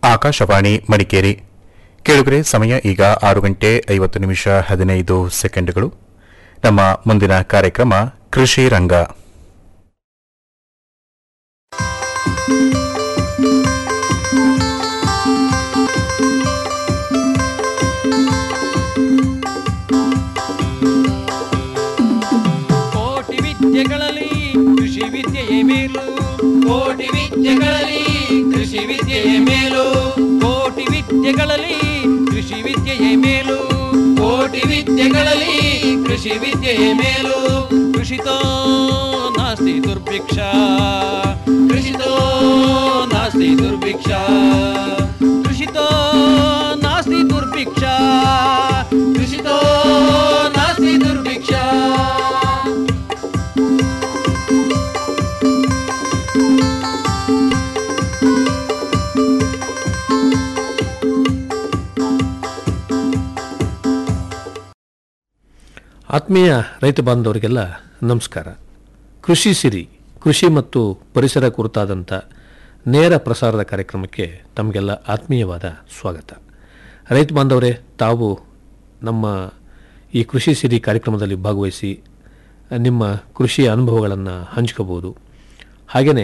ಆಕಾಶವಾಣಿ ಮಡಿಕೇರಿ ಕೇಳುಗರೆ ಸಮಯ ಈಗ ಆರು ಗಂಟೆ ಐವತ್ತು ನಿಮಿಷ ಹದಿನೈದು ಸೆಕೆಂಡ್ಗಳು ನಮ್ಮ ಮುಂದಿನ ಕಾರ್ಯಕ್ರಮ ಕೃಷಿ ರಂಗ ಕೋಟಿ ವಿದ್ಯೆಗಳಲ್ಲಿ ಕೃಷಿ ವಿದ್ಯೆಯೇ ಮೇಲು ಕೋಟಿ ವಿದ್ಯೆಗಳಲ್ಲಿ ಕೃಷಿ ವಿದ್ಯೆಯೇ ಮೇಲು ಕೋಟಿ ವಿದ್ಯೆಗಳಲ್ಲಿ ಕೃಷಿ ವಿದ್ಯೆಯೇ ಮೇಲು ಕೋಟಿ ವಿದ್ಯೆಗಳಲ್ಲಿ ಕೃಷಿ ವಿದ್ಯೆಯೇ ಮೇಲು ಕೃಷಿತೋ ನಾಸ್ತಿ ದುರ್ಭಿಕ್ಷ ಕೃಷಿತೋ ನಾಸ್ತಿ ದುರ್ಭಿಕ್ಷ ಕೃಷಿತೋ ನಾಸ್ತಿ ದುರ್ಭಿಕ್ಷ ಕೃಷಿತೋ ನಾಸ್ತಿ ದುರ್ಭಿಕ್ಷ ಆತ್ಮೀಯ ರೈತ ಬಾಂಧವರಿಗೆಲ್ಲ ನಮಸ್ಕಾರ ಕೃಷಿ ಸಿರಿ ಕೃಷಿ ಮತ್ತು ಪರಿಸರ ಕುರಿತಾದಂಥ ನೇರ ಪ್ರಸಾರದ ಕಾರ್ಯಕ್ರಮಕ್ಕೆ ತಮಗೆಲ್ಲ ಆತ್ಮೀಯವಾದ ಸ್ವಾಗತ ರೈತ ಬಾಂಧವರೇ ತಾವು ನಮ್ಮ ಈ ಕೃಷಿ ಸಿರಿ ಕಾರ್ಯಕ್ರಮದಲ್ಲಿ ಭಾಗವಹಿಸಿ ನಿಮ್ಮ ಕೃಷಿಯ ಅನುಭವಗಳನ್ನು ಹಂಚ್ಕೋಬೋದು ಹಾಗೆಯೇ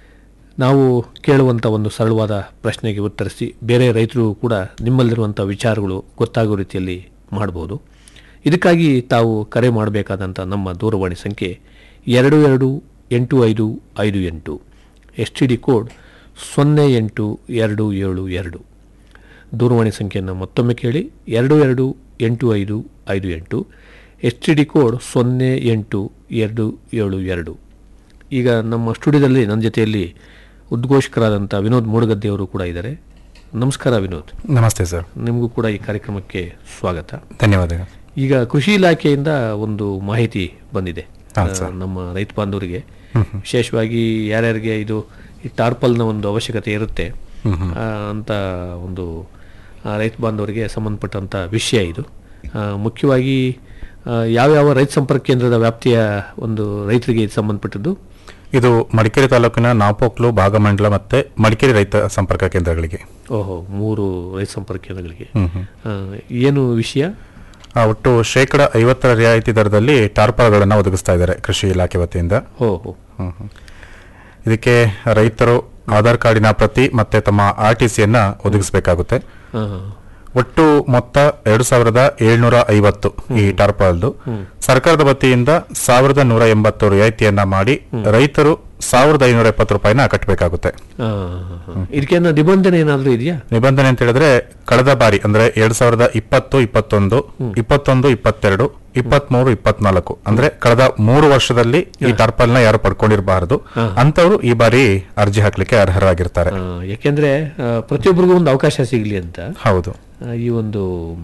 ನಾವು ಕೇಳುವಂಥ ಒಂದು ಸರಳವಾದ ಪ್ರಶ್ನೆಗೆ ಉತ್ತರಿಸಿ ಬೇರೆ ರೈತರು ಕೂಡ ನಿಮ್ಮಲ್ಲಿರುವಂಥ ವಿಚಾರಗಳು ಗೊತ್ತಾಗೋ ರೀತಿಯಲ್ಲಿ ಮಾಡ್ಬೋದು ಇದಕ್ಕಾಗಿ ತಾವು ಕರೆ ಮಾಡಬೇಕಾದಂಥ ನಮ್ಮ ದೂರವಾಣಿ ಸಂಖ್ಯೆ ಎರಡು ಎರಡು ಎಂಟು ಐದು ಐದು ಎಂಟು ಎಸ್ ಟಿ ಡಿ ಕೋಡ್ ಸೊನ್ನೆ ಎಂಟು ಎರಡು ಏಳು ಎರಡು ದೂರವಾಣಿ ಸಂಖ್ಯೆಯನ್ನು ಮತ್ತೊಮ್ಮೆ ಕೇಳಿ ಎರಡು ಎರಡು ಎಂಟು ಐದು ಐದು ಎಂಟು ಎಸ್ ಟಿ ಡಿ ಕೋಡ್ ಸೊನ್ನೆ ಎಂಟು ಎರಡು ಏಳು ಎರಡು ಈಗ ನಮ್ಮ ಸ್ಟುಡಿಯೋದಲ್ಲಿ ನನ್ನ ಜೊತೆಯಲ್ಲಿ ಉದ್ಘೋಷಕರಾದಂಥ ವಿನೋದ್ ಮೂಡಗದ್ದೆಯವರು ಕೂಡ ಇದ್ದಾರೆ ನಮಸ್ಕಾರ ವಿನೋದ್ ನಮಸ್ತೆ ಸರ್ ನಿಮಗೂ ಕೂಡ ಈ ಕಾರ್ಯಕ್ರಮಕ್ಕೆ ಸ್ವಾಗತ ಧನ್ಯವಾದಗಳು ಈಗ ಕೃಷಿ ಇಲಾಖೆಯಿಂದ ಒಂದು ಮಾಹಿತಿ ಬಂದಿದೆ ಹಾ, ಆ, ನಮ್ಮ ರೈತ ಬಾಂಧವರಿಗೆ ವಿಶೇಷವಾಗಿ ಯಾರ್ಯಾರಿಗೆ ಇದು ಈ ಟಾರ್ಪಲ್ನ ಒಂದು ಅವಶ್ಯಕತೆ ಇರುತ್ತೆ ಆ, ಅಂತ ಒಂದು ಆ, ರೈತ ಬಾಂಧವರಿಗೆ ಸಂಬಂಧಪಟ್ಟಂಥ ವಿಷಯ ಇದು ಆ, ಮುಖ್ಯವಾಗಿ ಆ, ಯಾವ್ಯಾವ ರೈತ ಸಂಪರ್ಕ ಕೇಂದ್ರದ ವ್ಯಾಪ್ತಿಯ ಒಂದು ರೈತರಿಗೆ ಇದು ಸಂಬಂಧಪಟ್ಟದ್ದು ಇದು ಮಡಿಕೇರಿ ತಾಲೂಕಿನ ನಾಪೋಕ್ಲು ಭಾಗಮಂಡಲ ಮತ್ತೆ ಮಡಿಕೇರಿ ರೈತ ಸಂಪರ್ಕ ಕೇಂದ್ರಗಳಿಗೆ ಓಹೋ ಮೂರು ರೈತ ಸಂಪರ್ಕ ಕೇಂದ್ರಗಳಿಗೆ ಹ್ಮ್ ಹ್ಮ್. ಆ, ಏನು ವಿಷಯ ಆ, ಒಟ್ಟು ಶೇಕಡ ಐವತ್ತರ ರಿಯಾಯಿತಿ ದರದಲ್ಲಿ ಟಾರ್ಪಾಲ್ಗಳನ್ನು ಒದಗಿಸ್ತಾ ಇದ್ದಾರೆ ಕೃಷಿ ಇಲಾಖೆ ವತಿಯಿಂದ ಹೋ ಹೋ ಹ್ಮ್ ಹ್ಮ್. ಇದಕ್ಕೆ ರೈತರು ಆಧಾರ್ ಕಾರ್ಡಿನ ಪ್ರತಿ ಮತ್ತೆ ತಮ್ಮ ಆರ್ ಟಿ ಸಿಯನ್ನ ಒದಗಿಸಬೇಕಾಗುತ್ತೆ ಆ, ಒಟ್ಟು ಮೊತ್ತ ಎರಡು ಸಾವಿರದ ಏಳ್ನೂರ ಐವತ್ತು ಈ ಟಾರ್ಪಾಲ್ದು ಸರ್ಕಾರದ ವತಿಯಿಂದ ಸಾವಿರದ ನೂರ ಎಂಬತ್ತು ರಿಯಾಯಿತಿಯನ್ನ ಮಾಡಿ ರೈತರು ಸಾವಿರದ ಐನೂರ ಎಪ್ಪತ್ತು ರೂಪಾಯಿನ ಕಟ್ಟಬೇಕಾಗುತ್ತೆ ಆ, ಇದಕ್ಕೇನು ನಿಬಂಧನೆ ಏನಾದರೂ ಇದೆಯಾ ನಿಬಂಧನೆ ಅಂತ ಹೇಳಿದ್ರೆ ಕಳೆದ ಬಾರಿ ಅಂದ್ರೆ ಎರಡ್ ಸಾವಿರದ ಇಪ್ಪತ್ತು ಇಪ್ಪತ್ತೊಂದು ಇಪ್ಪತ್ತೊಂದು ಇಪ್ಪತ್ತೆರಡು ಇಪ್ಪತ್ಮೂರು ಇಪ್ಪತ್ನಾಲ್ಕು ಅಂದ್ರೆ ಕಳೆದ ಮೂರು ವರ್ಷದಲ್ಲಿ ಈ ಟಾರ್ಪಲ್ ನ ಯಾರು ಪಡ್ಕೊಂಡಿರಬಾರದು ಅಂತವರು ಈ ಬಾರಿ ಅರ್ಜಿ ಹಾಕ್ಲಿಕ್ಕೆ ಅರ್ಹರಾಗಿರ್ತಾರೆ ಆ, ಯಾಕೆಂದ್ರೆ ಆ, ಪ್ರತಿಯೊಬ್ಬರಿಗೂ ಒಂದು ಅವಕಾಶ ಸಿಗಲಿ ಅಂತ ಹೌದು ಆ, ಈ ಒಂದು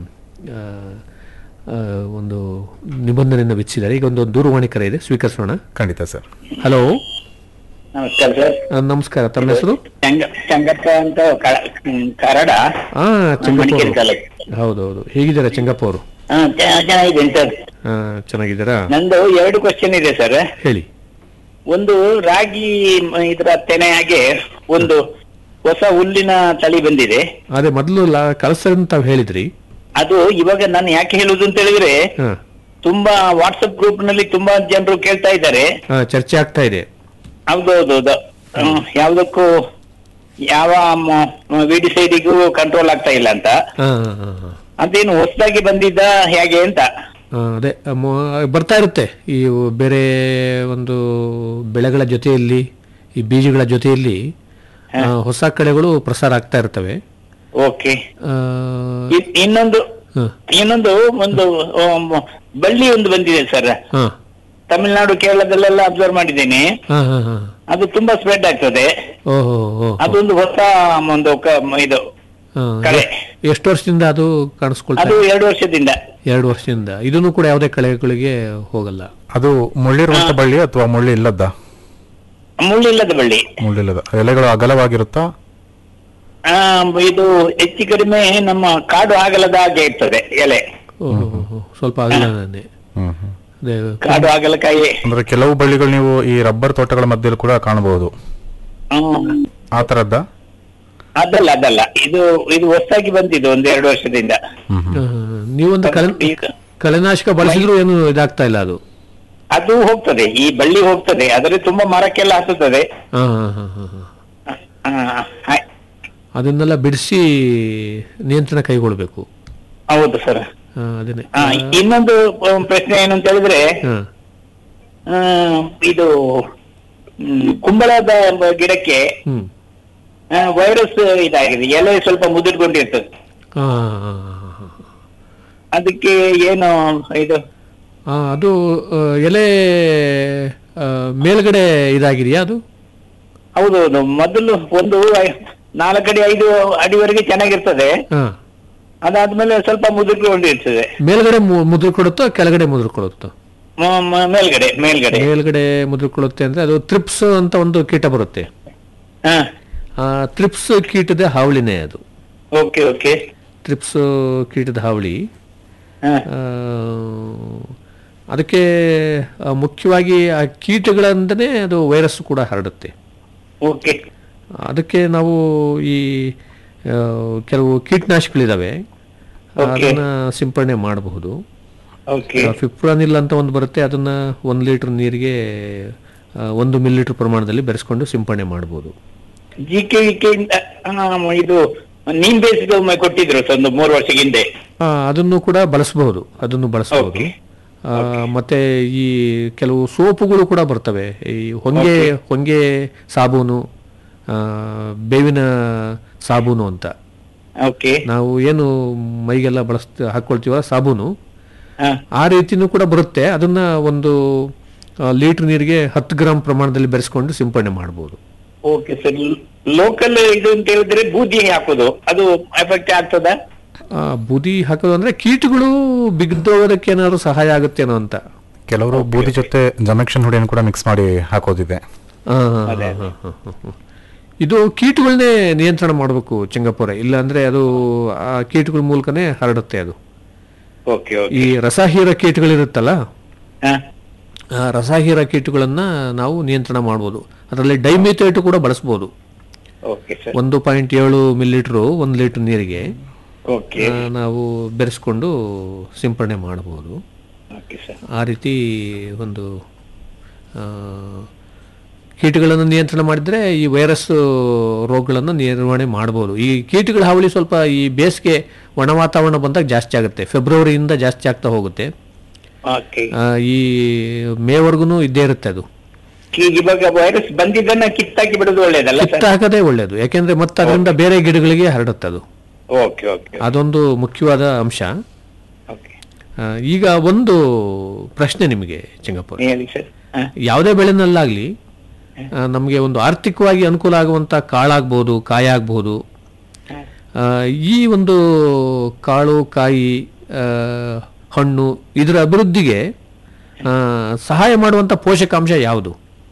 ಆ, ಆ, ಒಂದು ನಿಬಂಧನೆಯನ್ನು ವಿಧಿಸಿದ್ದಾರೆ ಈಗ ಒಂದು ದೂರವಾಣಿ ಕರೆ ಇದೆ ಸ್ವೀಕರಿಸೋಣ ಖಂಡಿತ ಸರ್ ಹಲೋ ನಮಸ್ಕಾರ ಸರ್ ಆ, ನಮಸ್ಕಾರ ತಮ್ಮ ಹೆಸರು ಚಂಗ- ಚಂಗಪ್ಪ ಅಂತ ಕ- ಹ್ಮ್, ಕರಡ ಹಾ ಚೆಂಗಪ್ಪ ಮಡಿಕೇರಿ ಅವರು ತಾಲೂಕು ಹೌದೌದು ಹೇಗಿದ್ದಾರೆ ಚೆಂಗಪ್ಪ ಅವರು ಹಾ, ಚ- ಚೆನ್ನಾಗಿದ್ದೀನಿ ಸರ್ ಆ, ಚೆನ್ನಾಗಿದ್ದೀರಾ ನಂದು ಎರಡು ಕ್ವಶನ್ ಇದೆ ಸರ್ ಹೇಳಿ ಒಂದು ರಾಗಿ ಮ- ಇದ್ರ ತೆನೆಯಾಗೆ ಒಂದು ಹೊಸ ಹುಲ್ಲಿನ ತಳಿ ಬಂದಿದೆ ಅದೇ ಮೊದಲು ಕಳಿಸ್ತಾರೆ ಅಂತ ತಾವು ಹೇಳಿದ್ರಿ ಅದು ಇವಾಗ ನಾನು ಯಾಕೆ ಹೇಳುದು ಅಂತ ಹೇಳಿದ್ರೆ ಹಾ ತುಂಬಾ ವಾಟ್ಸಪ್ ಗ್ರೂಪ್ ನಲ್ಲಿ ತುಂಬಾ ಜನರು ಕೇಳ್ತಾ ಇದ್ದಾರೆ ಆ, ಚರ್ಚೆ ಆಗ್ತಾ ಇದೆ ಹೌದೌದು ಹ್ಮ್, ಯಾವ್ದಕ್ಕೂ ಯಾವ ವಿಡಿ ಸೈಡಿಗೂ ಕಂಟ್ರೋಲ್ ಆಗ್ತಾ ಇಲ್ಲ ಅಂತ ಹಾ ಹಾ, ಹಾ, ಹಾ. ಅದೇನು ಹೊಸದಾಗಿ ಬಂದಿದ್ದ ಹೇಗೆ ಅಂತ ಆ, ಅದೇ ಆ, ಮೊ- ಬರ್ತಾ ಇರುತ್ತೆ ಈ ಬೇರೆ ಒಂದು ಬೆಳೆಗಳ ಜೊತೆಯಲ್ಲಿ ಈ ಬೀಜಗಳ ಜೊತೆಯಲ್ಲಿ ಆ, ಹೊಸ ಕಳೆಗಳು ಪ್ರಸಾರ ಆಗ್ತಾ ಇರ್ತವೆ ಓಕೆ ಆ, ಇ- ಇನ್ನೊಂದು ಹ, ಇನ್ನೊಂದು ಒಂದು ಆಮ್, ಬಳ್ಳಿ ಒಂದು ಬಂದಿದೆ ಸರ್ ಹ, ತಮಿಳುನಾಡು ಕೇರಳದಲ್ಲೆಲ್ಲ ಅಬ್ಸರ್ವ್ ಮಾಡಿದ್ದೇನೆ ಹ, ಹ, ಹ. ಅದು ತುಂಬಾ ಸ್ಪ್ರೆಡ್ ಆಗ್ತದೆ ಓಹೋ ಓಹೋ. ಅದೊಂದು ಹೊಸ ಒಂದು ಕ- ಇದು ಹ, ಕಳೆ. ಎ- ಎಷ್ಟು ವರ್ಷದಿಂದ ಅದು ಕಾಣಿಸ್ಕೊಳ್ತಾ ಅದು ಎರಡು ವರ್ಷದಿಂದ ಎರಡು ವರ್ಷದಿಂದ ಇದನ್ನು ಕೂಡ ಯಾವುದೇ ಕಳೆಗಳಿಗೆ ಹೋಗಲ್ಲ ಅದು ಮುಳ್ಳಿರುವಂತ ಬಳ್ಳಿ ಅಥವಾ ಮುಳ್ಳಿ ಇಲ್ಲದ ಮುಳ್ಳಿಲ್ಲದ ಬಳ್ಳಿ ಮುಳ್ಳಿಲ್ಲದ ಎಲೆಗಳು ಅಗಲವಾಗಿರುತ್ತಾ ಆ, ಇದು ಹೆಚ್ಚು ಕಡಿಮೆ ನಮ್ಮ ಕಾಡು ಆಗಲದ ಹಾಗೆ ಇರ್ತದೆ ಎಲೆ ಓಹೋ ಓಹೋ. ಸ್ವಲ್ಪ ಅಗಲನೇ ಹ್ಮ್ ಹ್ಮ್. ಅದೇ ಕಾಡು ಆಗಲಕಾಯಿ ಅಂದ್ರೆ ಕೆಲವು ಬಳ್ಳಿಗಳು ನೀವು ಈ ರಬ್ಬರ್ ತೋಟಗಳ ಮಧ್ಯೆ ಕೂಡ ಕಾಣಬಹುದು ಹ್ಮ್. ಆ ತರದ್ದ ಅದಲ್ಲ ಅದಲ್ಲ ಇದು ಇದು ಹೊಸದಾಗಿ ಬಂದಿದ್ದು ಒಂದು ಎರಡು ವರ್ಷದಿಂದ ಹ್ಮ್ ಹ್ಮ್. ಆ, ನೀವೊಂದು ಕಳೆ ಈಗ ಕಳೆನಾಶಕ ಬಳಸಿದ್ರು ಏನು ಇದಾಗ್ತಾ ಇಲ್ಲ ಅದು ಅದು ಹೋಗ್ತದೆ ಈ ಬಳ್ಳಿ ಹೋಗ್ತದೆ ಆದರೆ ತುಂಬಾ ಮರಕ್ಕೆಲ್ಲ ಹತ್ತುತ್ತದೆ ಹಾ ಹಾ ಹಾ ಹಾ ಹಾ ಆ, ಹ- ಅದನ್ನೆಲ್ಲ ಬಿಡಿಸಿ ನಿಯಂತ್ರಣ ಕೈಗೊಳ್ಬೇಕು ಹೌದು ಸರ್ ಆ, ಅದನ್ನೇ ಆ, ಇನ್ನೊಂದು ಆ, ಪ್ರಶ್ನೆ ಏನು ಅಂತ ಹೇಳಿದ್ರೆ ಹಾ ಆ, ಇದು ಹ್ಮ್, ಕುಂಬಳದ ಗಿಡಕ್ಕೆ ಹ್ಮ್ ಆ, ವೈರಸ್ ಇದಾಗಿದೆ ಎಲೆ ಸ್ವಲ್ಪ ಮುದುಡ್ಕೊಂಡಿರ್ತದೆ ಹಾ ಹಾ, ಹಾ, ಹಾ. ಅದಕ್ಕೆ ಏನು ಇದು ಆ, ಅದು ಆ, ಎಲೆ ಆ, ಮೇಲ್ಗಡೆ ಇದಾಗಿದೆಯಾ ಅದು ಹೌದೌದು ಮೊದಲು ಒಂದು ಐ- ನಾಲ್ಕಡಿ ಐದು ಅಡಿವರೆಗೆ ಚೆನ್ನಾಗಿರ್ತದೆ ಹಾ ಅದಾದ್ಮೇಲೆ ಸ್ವಲ್ಪ ಮುದುಡ್ಕೊಂಡಿರ್ತದೆ ಮೇಲ್ಗಡೆ ಮು- ಮುದ್ರು ಕೊಡುತ್ತೋ ಕೆಳಗಡೆ ಮುದ್ರು ಕೊಡುತ್ತೋ ಮ- ಮ- ಮೇಲ್ಗಡೆ ಮೇಲ್ಗಡೆ ಮೇಲ್ಗಡೆ ಮುದ್ರು ಕೊಡುತ್ತೆ ಅಂದ್ರೆ ಅದು ತ್ರಿಪ್ಸ್ ಅಂತ ಒಂದು ಕೀಟ ಬರುತ್ತೆ ಹಾ ಆ ತ್ರಿಪ್ಸ್ ಕೀಟದ ಹಾವಳಿನೇ ಅದು ಓಕೆ ಓಕೆ ತ್ರಿಪ್ಸ್ ಕೀಟದ ಹಾವಳಿ ಹಾ ಆ, ಅದಕ್ಕೆ ಆ, ಮುಖ್ಯವಾಗಿ ಆ ಕೀಟಗಳಿಂದನೇ ಅದು ವೈರಸ್ ಕೂಡ ಹರಡುತ್ತೆ ಓಕೆ ಅದಕ್ಕೆ ನಾವು ಈ ಆ, ಕೆಲವು ಕೀಟನಾಶಕಗಳಿದಾವೆ Okay. ಅದನ್ನ ಸಿಂಪಡಣೆ ಮಾಡಬಹುದು ಓಕೆ ಫಿಪ್ರಾನಿಲ್ ಅಂತ ಒಂದು ಬರುತ್ತೆ ಅದನ್ನ ಒಂದು ಲೀಟರ್ ನೀರಿಗೆ ಆ, ಒಂದು ಮಿಲಿ ಲೀಟರ್ ಪ್ರಮಾಣದಲ್ಲಿ ಬೆರೆಸ್ಕೊಂಡು ಸಿಂಪಡಣೆ ಮಾಡಬಹುದು ಜಿ ಕೆ ಇಂದ ಇದು ನೀಮ್ ಬೇಸಿಗೆ ಒಮ್ಮೆ ಕೊಟ್ಟಿದ್ರು ಸರ್ ಒಂದು ಮೂರು ವರ್ಷದ ಹಿಂದೆ ಅದನ್ನು ಕೂಡ ಬಳಸಬಹುದು ಅದನ್ನು ಬಳಸಬಹುದು Okay. ಮತ್ತೆ ಈ ಕೆಲವು ಸೋಪುಗಳು ಕೂಡ ಬರ್ತವೆ ಈ ಹೊಂಗೆ ಹೊಂಗೆ ಸಾಬೂನು ಆ, ಬೇವಿನ ಸಾಬೂನು ಅಂತ ಓಕೆ ನಾವು ಏನು ಮೈಗೆಲ್ಲ ಬಳಸ್ ಹಾಕೊಳ್ತೀವ ಸಾಬೂನು ಹಾ ಆ ರೀತಿನೂ ಕೂಡ ಬರುತ್ತೆ ಅದನ್ನ ಒಂದು ಲೀಟರ್ ನೀರಿಗೆ ಹತ್ತು ಗ್ರಾಮ್ ಪ್ರಮಾಣದಲ್ಲಿ ಬೆರೆಸ್ಕೊಂಡು ಸಿಂಪಡಣೆ ಮಾಡಬಹುದು ಓಕೆ ಸರ್ ಲೋಕಲ್ ಇದು ಅಂತ ಹೇಳಿದ್ರೆ ಬೂದಿ ಹಾಕೋದು ಅದು ಎಫೆಕ್ಟ್ ಆಗ್ತದ ಬೂದಿ ಹಾಕೋದು ಅಂದ್ರೆ ಕೀಟಗಳು ಬಿಗ್ದೋಗೋದಕ್ಕೆ ಏನಾದ್ರು ಸಹಾಯ ಆಗುತ್ತೇನೋ ಅಂತ ಕೆಲವರು ಬೂದಿ ಜೊತೆ ಜಮೆಕ್ಷನ್ ಹುಡಿಯನ್ನು ಕೂಡ ಮಿಕ್ಸ್ ಮಾಡಿ ಹಾಕೋದಿದೆ ಆ, ಹಾ, ಹಾ, ಹಾ, ಹಾ, ಹಾ, ಹಾ. ಇದು ಕೀಟಗಳನ್ನೇ ನಿಯಂತ್ರಣ ಮಾಡಬೇಕು ಚೆಂಗಪ್ಪುರ ಇಲ್ಲ ಅಂದ್ರೆ ಅದು ಆ ಕೀಟಗಳ ಮೂಲಕನೇ ಹರಡುತ್ತೆ ಅದು ಓಕೆ ಓಕೆ ಈ ರಸಹೀರ ಕೀಟಗಳಿರುತ್ತಲ್ಲ ಹಾ ಆ ರಸಹೀರ ಕೀಟಗಳನ್ನ ನಾವು ನಿಯಂತ್ರಣ ಮಾಡ್ಬೋದು ಅದರಲ್ಲಿ ಡೈಮಿಥೇಟ್ ಕೂಡ ಬಳಸ್ಬೋದು ಓಕೆ ಸರ್ ಒಂದು ಪಾಯಿಂಟ್ ಏಳು ಮಿಲಿಲೀಟ್ರು ಒಂದು ಲೀಟರ್ ನೀರಿಗೆ ಓಕೆ ಆ, ನಾವು ಬೆರೆಸ್ಕೊಂಡು ಸಿಂಪಡಣೆ ಮಾಡಬಹುದು ಓಕೆ ಸರ್ ಆ ರೀತಿ ಒಂದು ಆ, ಕೀಟಗಳನ್ನು ನಿಯಂತ್ರಣ ಮಾಡಿದ್ರೆ ಈ ವೈರಸ್ ರೋಗಗಳನ್ನು ನಿರ್ವಹಣೆ ಮಾಡಬಹುದು ಈ ಕೀಟಗಳ ಹಾವಳಿ ಸ್ವಲ್ಪ ಈ ಬೇಸಿಗೆ ಒಣ ವಾತಾವರಣ ಬಂದಾಗ ಜಾಸ್ತಿ ಆಗುತ್ತೆ ಫೆಬ್ರವರಿಯಿಂದ ಜಾಸ್ತಿ ಆಗ್ತಾ ಹೋಗುತ್ತೆ ಓಕೆ ಆ, ಈ ಮೇವರೆಗೂ ಇದ್ದೇ ಇರುತ್ತೆ ಅದು ಈಗ ಇವಾಗ ವೈರಸ್ ಬಂದಿದ್ದನ್ನ ಕಿತ್ತಾಕಿ ಬಿಡೋದು ಒಳ್ಳೇದಲ್ಲ ಕಿತ್ತ ಸರ್ ಹಾಕೋದೇ ಒಳ್ಳೆಯದು ಯಾಕೆಂದ್ರೆ ಮತ್ತೆ ಅದರಿಂದ ಬೇರೆ ಗಿಡಗಳಿಗೆ ಹರಡುತ್ತೆ ಅದು ಓಕೆ ಓಕೆ ಅದೊಂದು ಮುಖ್ಯವಾದ ಅಂಶ ಓಕೆ ಆ, ಈಗ ಒಂದು ಪ್ರಶ್ನೆ ನಿಮಗೆ ಚೆಂಗಪ್ಪ ಹೇಳಿ ಸರ್ ಹಾ ಯಾವುದೇ ಬೆಳೆನಲ್ಲಾಗ್ಲಿ ನಮಗೆ ಒಂದು ಆರ್ಥಿಕವಾಗಿ ಅನುಕೂಲ ಆಗುವಂತ ಕಾಳಾಗ್ಬೋದು ಕಾಯಿ ಆಗ್ಬೋದು ಆ, ಈ ಒಂದು ಕಾಳು ಕಾಯಿ ಆ, ಹಣ್ಣು ಇದರ ಅಭಿವೃದ್ಧಿಗೆ ಆ, ಸಹಾಯ ಮಾಡುವಂತ ಪೋಷಕಾಂಶ ಯಾವುದು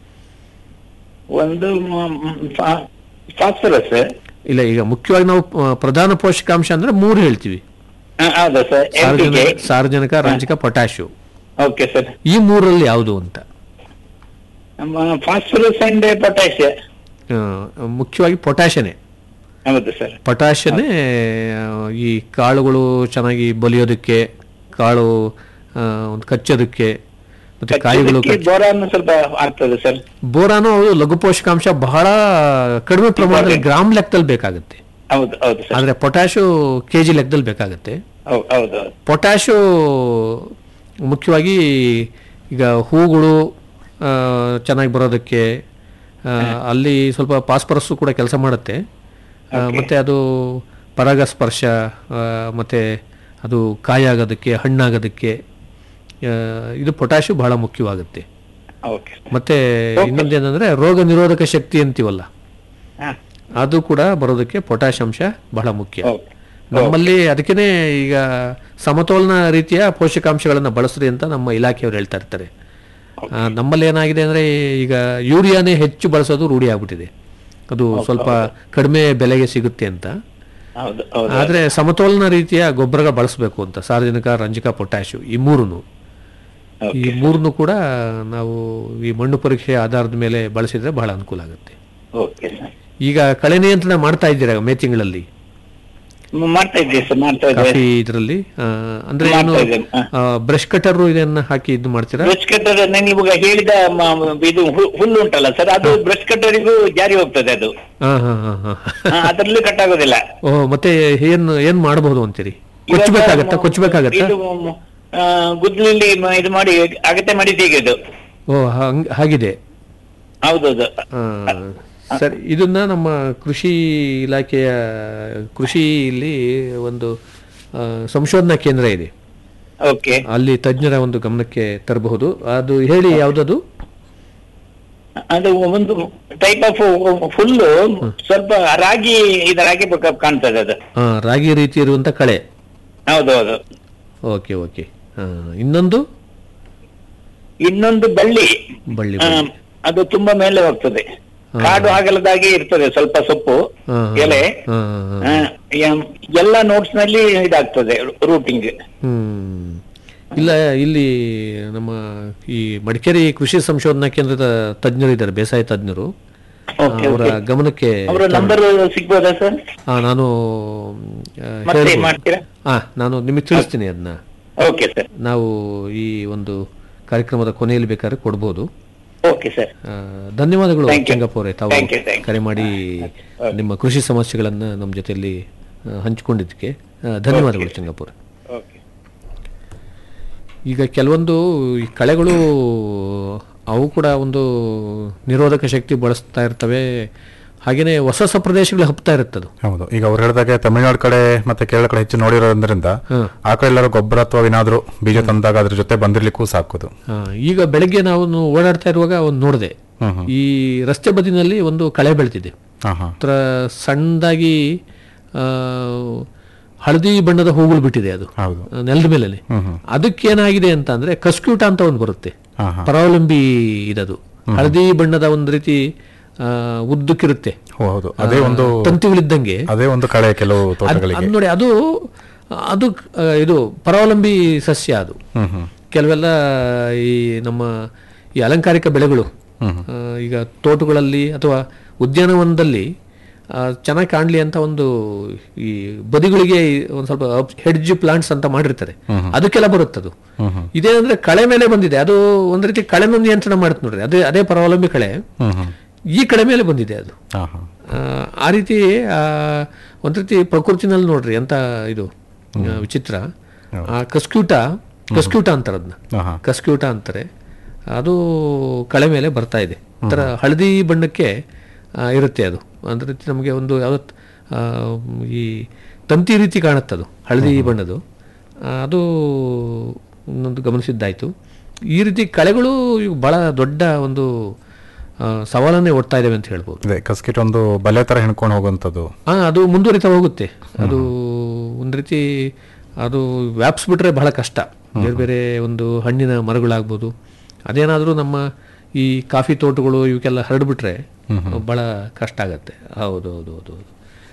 ಒಂದು ಫಾಸ್ಫರಸ್ ಇಲ್ಲ ಈಗ ಮುಖ್ಯವಾಗಿ ನಾವು ಆ, ಪ್ರಧಾನ ಪೋಷಕಾಂಶ ಅಂದ್ರೆ ಮೂರು ಹೇಳ್ತೀವಿ ಹೌದಾ ಸರ್ ಎನ್ ಪಿ ಕೆ ಸಾರ್ವಜನಿಕ ಸಾರ್ವಜನಿಕ ರಂಜಕ ಪೊಟ್ಯಾಶು ಓಕೆ ಸರ್ ಈ ಮೂರಲ್ಲಿ ಯಾವುದು ಅಂತ ಫಾಸ್ಫರಸ್ ಅಂಡ್ ಪೊಟ್ಯಾಶ್ ಆ, ಮುಖ್ಯವಾಗಿ ಪೊಟ್ಯಾಶನೇ ಹೌದು ಸರ್ ಪೊಟ್ಯಾಷನ್ನೇ ಈ ಕಾಳುಗಳು ಚೆನ್ನಾಗಿ ಬಲಿಯೋದಕ್ಕೆ ಕಾಳು ಆ, ಒಂದು ಕಚ್ಚೋದಕ್ಕೆ ಮತ್ತೆ ಕಾಯಿಗಳು ಕಚ್ಚ- ಬೋರಾನ್ ಸ್ವಲ್ಪ ಆಗ್ತದೆ ಸರ್ ಬೋರಾನು ಅದು ಲಘು ಪೋಷಕಾಂಶ ಬಹಳ ಕಡಿಮೆ ಪ್ರಮಾಣದಲ್ಲಿ ಗ್ರಾಮ್ ಲೆಕ್ಕದಲ್ಲಿ ಬೇಕಾಗುತ್ತೆ ಹೌದು ಹೌದು ಸರ್ ಆದ್ರೆ ಪೊಟ್ಯಾಶು ಕೆಜಿ ಲೆಕ್ಕದಲ್ಲಿ ಬೇಕಾಗುತ್ತೆ ಹೌದು ಹೌದು ಹೌದು ಪೊಟ್ಯಾಶು ಮುಖ್ಯವಾಗಿ ಈಗ ಹೂಗಳು ಆ, ಚೆನ್ನಾಗಿ ಬರೋದಕ್ಕೆ ಆ, ಅಲ್ಲಿ ಸ್ವಲ್ಪ ಪಾಸ್ಪರಸ್ಸು ಕೂಡ ಕೆಲಸ ಮಾಡುತ್ತೆ ಆ, ಮತ್ತೆ ಅದು ಪರಾಗಸ್ಪರ್ಶ ಆ, ಮತ್ತೆ ಅದು ಕಾಯಾಗೋದಕ್ಕೆ ಹಣ್ಣಾಗೋದಕ್ಕೆ ಆ, ಇದು ಪೊಟ್ಯಾಶು ಬಹಳ ಮುಖ್ಯವಾಗುತ್ತೆ ಓಕೆ ಮತ್ತೆ ಇನ್ನೊಂದೇನಂದ್ರೆ ರೋಗ ನಿರೋಧಕ ಶಕ್ತಿ ಅಂತೀವಲ್ಲ ಹಾ ಅದು ಕೂಡ ಬರೋದಕ್ಕೆ ಪೊಟ್ಯಾಶ್ ಅಂಶ ಬಹಳ ಮುಖ್ಯ ಓಕೆ ನಮ್ಮಲ್ಲಿ ಅದಕ್ಕೇನೆ ಈಗ ಸಮತೋಲನ ರೀತಿಯ ಪೋಷಕಾಂಶಗಳನ್ನು ಬಳಸ್ರಿ ಅಂತ ನಮ್ಮ ಇಲಾಖೆಯವರು ಹೇಳ್ತಾ ಇರ್ತಾರೆ ಆ, ನಮ್ಮಲ್ಲಿ ಏನಾಗಿದೆ ಅಂದ್ರೆ ಈಗ ಯೂರಿಯಾನೇ ಹೆಚ್ಚು ಬಳಸೋದು ರೂಢಿ ಆಗ್ಬಿಟ್ಟಿದೆ ಅದು ಸ್ವಲ್ಪ ಕಡಿಮೆ ಬೆಲೆಗೆ ಸಿಗುತ್ತೆ ಅಂತ ಹೌದು ಹೌದು ಆದ್ರೆ ಸಮತೋಲನ ರೀತಿಯ ಗೊಬ್ಬರಗಳು ಬಳಸಬೇಕು ಅಂತ ಸಾರ್ವಜನಿಕ ರಂಜಕ ಪೊಟ್ಯಾಶು ಈ ಮೂರನ್ನು ಈ ಮೂರನ್ನು ಕೂಡ ನಾವು ಈ ಮಣ್ಣು ಪರೀಕ್ಷೆ ಆಧಾರದ ಮೇಲೆ ಬಳಸಿದ್ರೆ ಬಹಳ ಅನುಕೂಲ ಆಗುತ್ತೆ ಓಕೆ ಸರ್ ಈಗ ಕಳೆ ನಿಯಂತ್ರಣ ಮಾಡ್ತಾ ಇದ್ದೀರಾ ಮೇ ತಿಂಗಳಲ್ಲಿ ಮ್- ಮಾಡ್ತಾ ಇದ್ದೀವಿ ಸರ್ ಮಾಡ್ತಾ ಇದ್ದೇವೆ ಕಾಫಿ ಇದರಲ್ಲಿ ಅಂದ್ರೆ ಏನು ಮಾಡ್ತಾ ಇದ್ದೇನೆ, ಹ. ಬ್ರಷ್ ಕಟರ್ ಇದನ್ನ ಹಾಕಿ ಇದು ಮಾಡ್ತೀರಾ ಬ್ರಷ್ ಕಟ್ಟರ್ ನಾನು ಇವಾಗ ಹೇಳಿದ ಮ- ಇದು ಹು- ಹುಲ್ಲು ಉಂಟಲ್ಲ ಸರ್ ಅದು ಬ್ರಷ್ ಕಟ್ಟರಿಗೂ ಜಾರಿ ಹೋಗ್ತದೆ ಅದು ಹಾ ಹಾ ಹಾ ಹಾ ಹಾ, ಅದ್ರಲ್ಲಿ ಕಟ್ ಆಗೋದಿಲ್ಲ ಓ ಮತ್ತೆ ಏನ್ ಏನ್ ಮಾಡಬಹುದು ಅಂತೀರಿ ಕೊಚ್ಚಬೇಕಾಗತ್ತಾ ಕೊಚ್ಚಬೇಕಾಗತ್ತಾ ಇದು ಮ್- ಆ, ಗುದ್ದಲಿಲಿ ಮ- ಇದು ಮಾಡಿ ಅಗತ್ಯ ಮಾಡಿ ತೆಗೆದು ಓ ಹಂಗ್- ಹಾಗಿದೆ ಹೌದೌದು ಆ, ಸರಿ ಇದನ್ನ ನಮ್ಮ ಕೃಷಿ ಇಲಾಖೆಯ ಕೃಷಿಯಲ್ಲಿ ಒಂದು ಆ, ಸಂಶೋಧನಾ ಕೇಂದ್ರ ಇದೆ ಓಕೆ ಅಲ್ಲಿ ತಜ್ಞರ ಒಂದು ಗಮನಕ್ಕೆ ತರಬಹುದು ಅದು ಹೇಳಿ ಯಾವ್ದದು ಅದು ಒಂದು ಟೈಪ್ ಆಫ್ ಫುಲ್ಲು ಸ್ವಲ್ಪ ರಾಗಿ ಇದರಾಗಿ ಬೇಕಾ- ಕಾಣ್ತದೆ ಅದು ಆ, ರಾಗಿ ರೀತಿ ಇರುವಂತ ಕಳೆ ಹೌದೌದು ಓಕೆ ಓಕೆ ಆ, ಇನ್ನೊಂದು ಇನ್ನೊಂದು ಬಳ್ಳಿ ಬಳ್ಳಿ ಆ, ಬಳ್ಳಿ. ಅದು ತುಂಬಾ ಮೇಲೆ ಹೋಗ್ತದೆ ಕಾಡು ಅಗಲದಾಗಿ ಇರ್ತದೆ ಸ್ವಲ್ಪ ಸೊಪ್ಪು ಹಾ, ಹಾ. ಎಲೆ ಹಾ, ಹಾ, ಹಾ. ಆ, ಎಂ- ಎಲ್ಲ ನೋಟ್ಸ್ ನಲ್ಲಿ ಇದಾಗ್ತದೆ ರೂಟಿಂಗ್ ಹ್ಮ್ ಇಲ್ಲ ಇಲ್ಲಿ ನಮ್ಮ ಈ ಮಡಿಕೇರಿ ಕೃಷಿ ಸಂಶೋಧನಾ ಕೇಂದ್ರದ ತಜ್ಞರು ಇದ್ದಾರೆ ಬೇಸಾಯ ತಜ್ಞರು ಓಕೆ ಅವರ ಗಮನಕ್ಕೆ ಅವರ ನಂಬರ್ ಸಿಗ್ಬೋದಾ ಸರ್ ಆ, ನಾನು ಆ, ಮತ್ತೆ ಹೇಳ್ಬೋದು. ಮಾಡ್ತೀರಾ ಆ, ನಾನು ನಿಮಗೆ ತಿಳಿಸ್ತೀನಿ ಅದನ್ನ ಓಕೆ ಸರ್ ನಾವು ಈ ಒಂದು ಕಾರ್ಯಕ್ರಮದ ಕೊನೆಯಲ್ಲಿ ಬೇಕಾದ್ರೆ ಕೊಡ್ಬೋದು ಓಕೆ ಸರ್ ಆ, ಧನ್ಯವಾದಗಳು Thank you. ಚೆಂಗಪ್ಪ ಅವರೇ ತಾವು Thank you, thank you. ಕರೆ ಮಾಡಿ ನಿಮ್ಮ ಕೃಷಿ ಸಮಸ್ಯೆಗಳನ್ನ ನಮ್ಮ ಜೊತೆಯಲ್ಲಿ ಆ, ಹಂಚಿಕೊಂಡಿದ್ದಕ್ಕೆ ಆ, ಧನ್ಯವಾದಗಳು ಚೆಂಗಪ್ಪ ಅವರೇ ಓಕೆ ಈಗ ಕೆಲವೊಂದು ಈ ಕಳೆಗಳು ಅವು ಕೂಡ ಒಂದು ನಿರೋಧಕ ಶಕ್ತಿ ಬಳಸ್ತಾ ಇರ್ತವೆ ಹಾಗೇನೆ ಹೊಸ ಹೊಸ ಪ್ರದೇಶಗಳು ಹಬ್ತಾ ಇರುತ್ತದು ಹೌದು ಈಗ ಅವ್ರು ಹೇಳಿದಾಗೆ ತಮಿಳುನಾಡು ಕಡೆ ಮತ್ತೆ ಕೇರಳ ಕಡೆ ಹೆಚ್ಚು ನೋಡಿರೋದ್ರಿಂದ ಹ್ಮ್. ಆ ಕಡೆ ಎಲ್ಲರೂ ಗೊಬ್ಬರ ಅಥವಾ ಏನಾದ್ರು ಬೀಜ ತಂದಾಗ ಅದ್ರ ಜೊತೆ ಬಂದಿರ್ಲಿಕ್ಕೂ ಸಾಕೋದು ಆ, ಈಗ ಬೆಳಗ್ಗೆ ನಾವು ಓಡಾಡ್ತಾ ಇರುವಾಗ ಒಂದು ನೋಡಿದೆ ಹ್ಮ್ ಹ್ಮ್ ಈ ರಸ್ತೆ ಬದಿನಲ್ಲಿ ಒಂದು ಕಳೆ ಬೆಳೆದಿದೆ ಹಾ ಹಾ ಹತ್ರ ಸಣ್ಣದಾಗಿ ಆ, ಹಳದಿ ಬಣ್ಣದ ಹೂಗಳು ಬಿಟ್ಟಿದೆ ಅದು ಹೌದು ಆ, ನೆಲದ ಮೇಲೆ ಹ್ಮ್ ಹ್ಮ್ ಅದಕ್ಕೇನಾಗಿದೆ ಅಂತ ಅಂದ್ರೆ ಕಸ್ಕ್ಯೂಟ ಅಂತ ಒಂದು ಬರುತ್ತೆ ಹಾ ಹಾ ಪರಾವಲಂಬಿ ಇದದು ಹಳದಿ ಬಣ್ಣದ ಒಂದು ರೀತಿ ಆ, ಉದ್ದಕ್ಕಿರುತ್ತೆ ಓ, ಹೌದು ಅದೇ ಒಂದು ತಂತಿಗಳಿದ್ದಂಗೆ ಅದೇ ಒಂದು ಕಳೆ ಕೆಲವು ಅದ್- ತೋಟಗಳಿಗೆ ಅದ್ ನೋಡಿ ಅದು ಅದು ಆ, ಇದು ಪರಾವಲಂಬಿ ಸಸ್ಯ ಅದು ಹ್ಮ್ ಹ್ಮ್ ಕೆಲವೆಲ್ಲ ಈ ನಮ್ಮ ಈ ಅಲಂಕಾರಿಕ ಬೆಳೆಗಳು ಹ್ಮ್ ಆ, ಈಗ ತೋಟಗಳಲ್ಲಿ ಅಥವಾ ಉದ್ಯಾನವನದಲ್ಲಿ ಚೆನ್ನಾಗಿ ಕಾಣಲಿ ಅಂತ ಒಂದು ಈ ಬದಿಗಳಿಗೆ ಒಂದು ಸ್ವಲ್ಪ ಹೆಡ್ಜ್ ಪ್ಲಾಂಟ್ಸ್ ಅಂತ ಮಾಡಿರ್ತಾರೆ ಅದಕ್ಕೆಲ್ಲ ಬರುತ್ತದು ಹ್ಮ್ ಹ್ಮ್ ಇದೇನಂದ್ರೆ ಕಳೆ ಮೇಲೆ ಬಂದಿದೆ ಅದು ಒಂದು ರೀತಿ ಕಳೆನ ನಿಯಂತ್ರಣ ಮಾಡುತ್ತೆ ನೋಡ್ರಿ ಅದೇ ಅದೇ ಪರಾವಲಂಬಿ ಕಳೆ ಹ್ಮ್ ಹ್ಮ್ ಈ ಕಳೆ ಮೇಲೆ ಬಂದಿದೆ ಅದು ಹಾ ಹಾ ಆ, ಆ ರೀತಿ ಆ, ಒಂದ್ ರೀತಿ ಪ್ರಕೃತಿನಲ್ಲಿ ನೋಡ್ರಿ ಅಂತ ಇದು ಆ, ವಿಚಿತ್ರ ಆ ಕಸ್ಕ್ಯೂಟ ಕಸ್ಕ್ಯೂಟ ಅಂತಾರೆ ಅದನ್ನ ಹಾ ಹಾ ಕಸ್ಕ್ಯೂಟ ಅಂತಾರೆ ಅದು ಕಳೆ ಮೇಲೆ ಬರ್ತಾ ಇದೆ ಒಂಥರ ಹಳದಿ ಬಣ್ಣಕ್ಕೆ ಆ, ಇರುತ್ತೆ ಅದು ಅಂದ್ರೆ ರೀತಿ ನಮಗೆ ಒಂದು ಯಾವ ಈ ತಂತಿ ರೀತಿ ಕಾಣುತ್ತೆ ಅದು ಹಳದಿ ಬಣ್ಣದು ಆ, ಅದು ಒಂದು ಗಮನಿಸಿದ್ದಾಯ್ತು ಈ ರೀತಿ ಕಳೆಗಳು ಇವು ಬಹಳ ದೊಡ್ಡ ಒಂದು ಆ, ಸವಾಲನ್ನೇ ಒಡ್ತಾ ಇದ್ದಾವೆ ಅಂತ ಹೇಳ್ಬೋದು ಅದೇ ಕಸ್ಕಿಟ್ ಒಂದು ಬಲೆ ತರ ಹೆಣ್ಕೊಂಡು ಹೋಗುವಂಥದ್ದು ಹಾ ಅದು ಮುಂದುವರಿತಾ ಹೋಗುತ್ತೆ ಅದು ಒಂದು ರೀತಿ ಅದು ವ್ಯಾಪಿಸ್ಬಿಟ್ರೆ ಬಹಳ ಕಷ್ಟ ಬೇರೆ ಬೇರೆ ಒಂದು ಹಣ್ಣಿನ ಮರಗಳಾಗ್ಬೋದು ಅದೇನಾದರೂ ನಮ್ಮ ಈ ಕಾಫಿ ತೋಟಗಳು ಇವಕ್ಕೆಲ್ಲ ಹರಡ್ಬಿಟ್ರೆ ಬಹಳ ಕಷ್ಟ ಆಗತ್ತೆ ಹೌದು ಹೌದು ಹೌದು ಹೌದು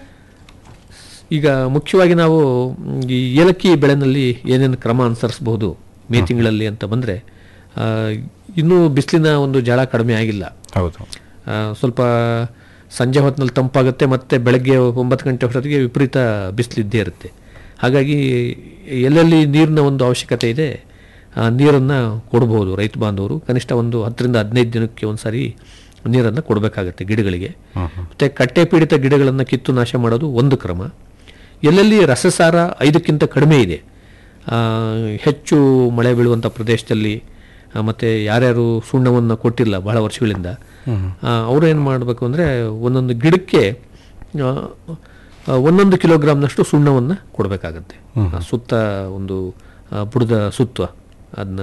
ಈಗ ಮುಖ್ಯವಾಗಿ ನಾವು ಮ್, ಈ ಏಲಕ್ಕಿ ಬೆಳೆನಲ್ಲಿ ಏನೇನು ಕ್ರಮ ಅನುಸರಿಸಬಹುದು ಮೇ ತಿಂಗಳಲ್ಲಿ ಅಂತ ಬಂದರೆ ಇನ್ನೂ ಬಿಸಿಲಿನ ಒಂದು ಜಳ ಕಡಿಮೆ ಆಗಿಲ್ಲ ಹೌದು ಆ, ಸ್ವಲ್ಪ ಸಂಜೆ ಹೊತ್ತಿನಲ್ಲಿ ತಂಪಾಗುತ್ತೆ ಮತ್ತು ಬೆಳಗ್ಗೆ ಒಂಬತ್ತು ಗಂಟೆ ಹೊತ್ತಿಗೆ ವಿಪರೀತ ಬಿಸಿಲಿದ್ದೇ ಇರುತ್ತೆ ಹಾಗಾಗಿ ಎಲ್ಲೆಲ್ಲಿ ನೀರಿನ ಒಂದು ಅವಶ್ಯಕತೆ ಇದೆ ಆ ನೀರನ್ನು ಕೊಡ್ಬೋದು ರೈತ ಬಾಂಧವರು ಕನಿಷ್ಠ ಒಂದು ಹತ್ತರಿಂದ ಹದಿನೈದು ದಿನಕ್ಕೆ ಒಂದು ಸಾರಿ ನೀರನ್ನು ಕೊಡಬೇಕಾಗತ್ತೆ ಗಿಡಗಳಿಗೆ ಮತ್ತು ಕಟ್ಟೆ ಪೀಡಿತ ಗಿಡಗಳನ್ನು ಕಿತ್ತು ನಾಶ ಮಾಡೋದು ಒಂದು ಕ್ರಮ ಎಲ್ಲೆಲ್ಲಿ ರಸಸಾರ ಐದಕ್ಕಿಂತ ಕಡಿಮೆ ಇದೆ ಆ, ಹೆಚ್ಚು ಮಳೆ ಬೀಳುವಂಥ ಪ್ರದೇಶದಲ್ಲಿ ಆ, ಮತ್ತೆ ಯಾರ್ಯಾರು ಸುಣ್ಣವನ್ನು ಕೊಟ್ಟಿಲ್ಲ ಬಹಳ ವರ್ಷಗಳಿಂದ ಅವರು ಏನು ಮಾಡಬೇಕು ಅಂದರೆ ಒಂದೊಂದು ಗಿಡಕ್ಕೆ ಆ, ಆ, ಒಂದೊಂದು ಕಿಲೋಗ್ರಾಮ್ನಷ್ಟು ಸುಣ್ಣವನ್ನು ಕೊಡಬೇಕಾಗತ್ತೆ ಸುತ್ತ ಒಂದು ಆ, ಬುಡದ ಸುತ್ತ ಅದನ್ನ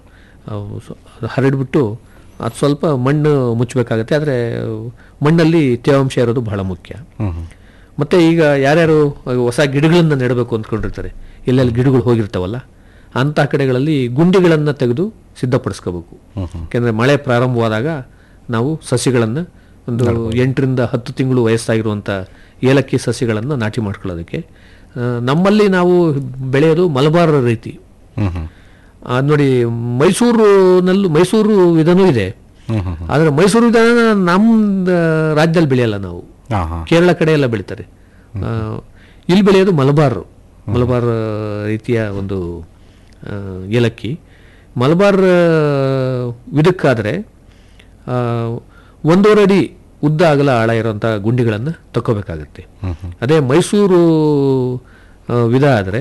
ಹರಡ್ಬಿಟ್ಟು ಅದು ಸ್ವಲ್ಪ ಮಣ್ಣು ಮುಚ್ಚಬೇಕಾಗತ್ತೆ ಆದರೆ ಮಣ್ಣಲ್ಲಿ ತೇವಾಂಶ ಇರೋದು ಬಹಳ ಮುಖ್ಯ ಹ್ಮ್ ಹ್ಮ್ ಮತ್ತೆ ಈಗ ಯಾರ್ಯಾರು ಹೊಸ ಗಿಡಗಳನ್ನು ನೆಡಬೇಕು ಅಂದ್ಕೊಂಡಿರ್ತಾರೆ ಎಲ್ಲೆಲ್ಲಿ ಗಿಡಗಳು ಹೋಗಿರ್ತಾವಲ್ಲ ಅಂಥ ಕಡೆಗಳಲ್ಲಿ ಗುಂಡಿಗಳನ್ನು ತೆಗೆದು ಸಿದ್ಧಪಡಿಸ್ಕೋಬೇಕು ಯಾಕೆಂದರೆ ಮಳೆ ಪ್ರಾರಂಭವಾದಾಗ ನಾವು ಸಸಿಗಳನ್ನು ಒಂದು ಎಂಟರಿಂದ ಹತ್ತು ತಿಂಗಳು ವಯಸ್ಸಾಗಿರುವಂಥ ಏಲಕ್ಕಿ ಸಸಿಗಳನ್ನು ನಾಟಿ ಮಾಡ್ಕೊಳ್ಳೋದಕ್ಕೆ ಆ, ನಮ್ಮಲ್ಲಿ ನಾವು ಬೆಳೆಯೋದು ಮಲಬಾರ್ ರೀತಿ ಹ್ಮ್ ಹ್ಮ್ ಆ, ನೋಡಿ ಮೈಸೂರಿನಲ್ಲೂ ಮೈಸೂರು ವಿಧನೂ ಇದೆ ಹ್ಮ್ ಹ್ಮ್ ಆದರೆ ಮೈಸೂರು ವಿಧಾನ ನಮ್ಮ ರಾಜ್ಯದಲ್ಲಿ ಬೆಳೆಯಲ್ಲ ನಾವು ಹಾ ಹಾ ಕೇರಳ ಕಡೆ ಎಲ್ಲ ಬೆಳೀತಾರೆ ಆ, ಇಲ್ಲಿ ಬೆಳೆಯೋದು ಮಲಬಾರ್ ಮಲಬಾರ್ ರೀತಿಯ ಒಂದು ಆ, ಏಲಕ್ಕಿ ಮಲಬಾರ್ ವಿಧಕ್ಕಾದರೆ ಒಂದೂವರೆ ಅಡಿ ಉದ್ದ ಅಗಲ ಆಳ ಇರುವಂಥ ಗುಂಡಿಗಳನ್ನು ತಕ್ಕೋಬೇಕಾಗತ್ತೆ ಅದೇ ಮೈಸೂರು ಆ, ವಿಧ ಆದರೆ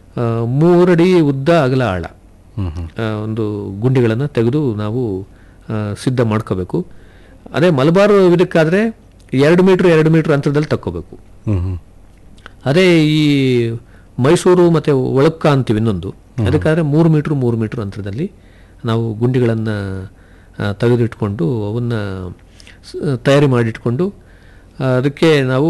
ಮೂರಡಿ ಉದ್ದ ಅಗಲ ಆಳ ಹ್ಮ್ ಹ್ಮ್ ಆ, ಒಂದು ಗುಂಡಿಗಳನ್ನು ತೆಗೆದು ನಾವು ಆ, ಸಿದ್ಧ ಮಾಡ್ಕೋಬೇಕು ಅದೇ ಮಲಬಾರ್ ಇದಕ್ಕಾದರೆ ಎರಡು ಮೀಟ್ರ್ ಎರಡು ಮೀಟ್ರ್ ಅಂತರದಲ್ಲಿ ತಕ್ಕೋಬೇಕು ಹ್ಮ್ ಹ್ಮ್ ಅದೇ ಈ ಮೈಸೂರು ಮತ್ತು ಒಳಕ್ಕ ಅಂತೀವಿ ಇನ್ನೊಂದು ಅದಕ್ಕಾದರೆ ಮೂರು ಮೀಟ್ರ್ ಮೂರು ಮೀಟ್ರ್ ಅಂತರದಲ್ಲಿ ನಾವು ಗುಂಡಿಗಳನ್ನು ತೆಗೆದಿಟ್ಕೊಂಡು ಅವನ್ನ ಸ- ತಯಾರಿ ಮಾಡಿಟ್ಕೊಂಡು ಆ, ಅದಕ್ಕೆ ನಾವು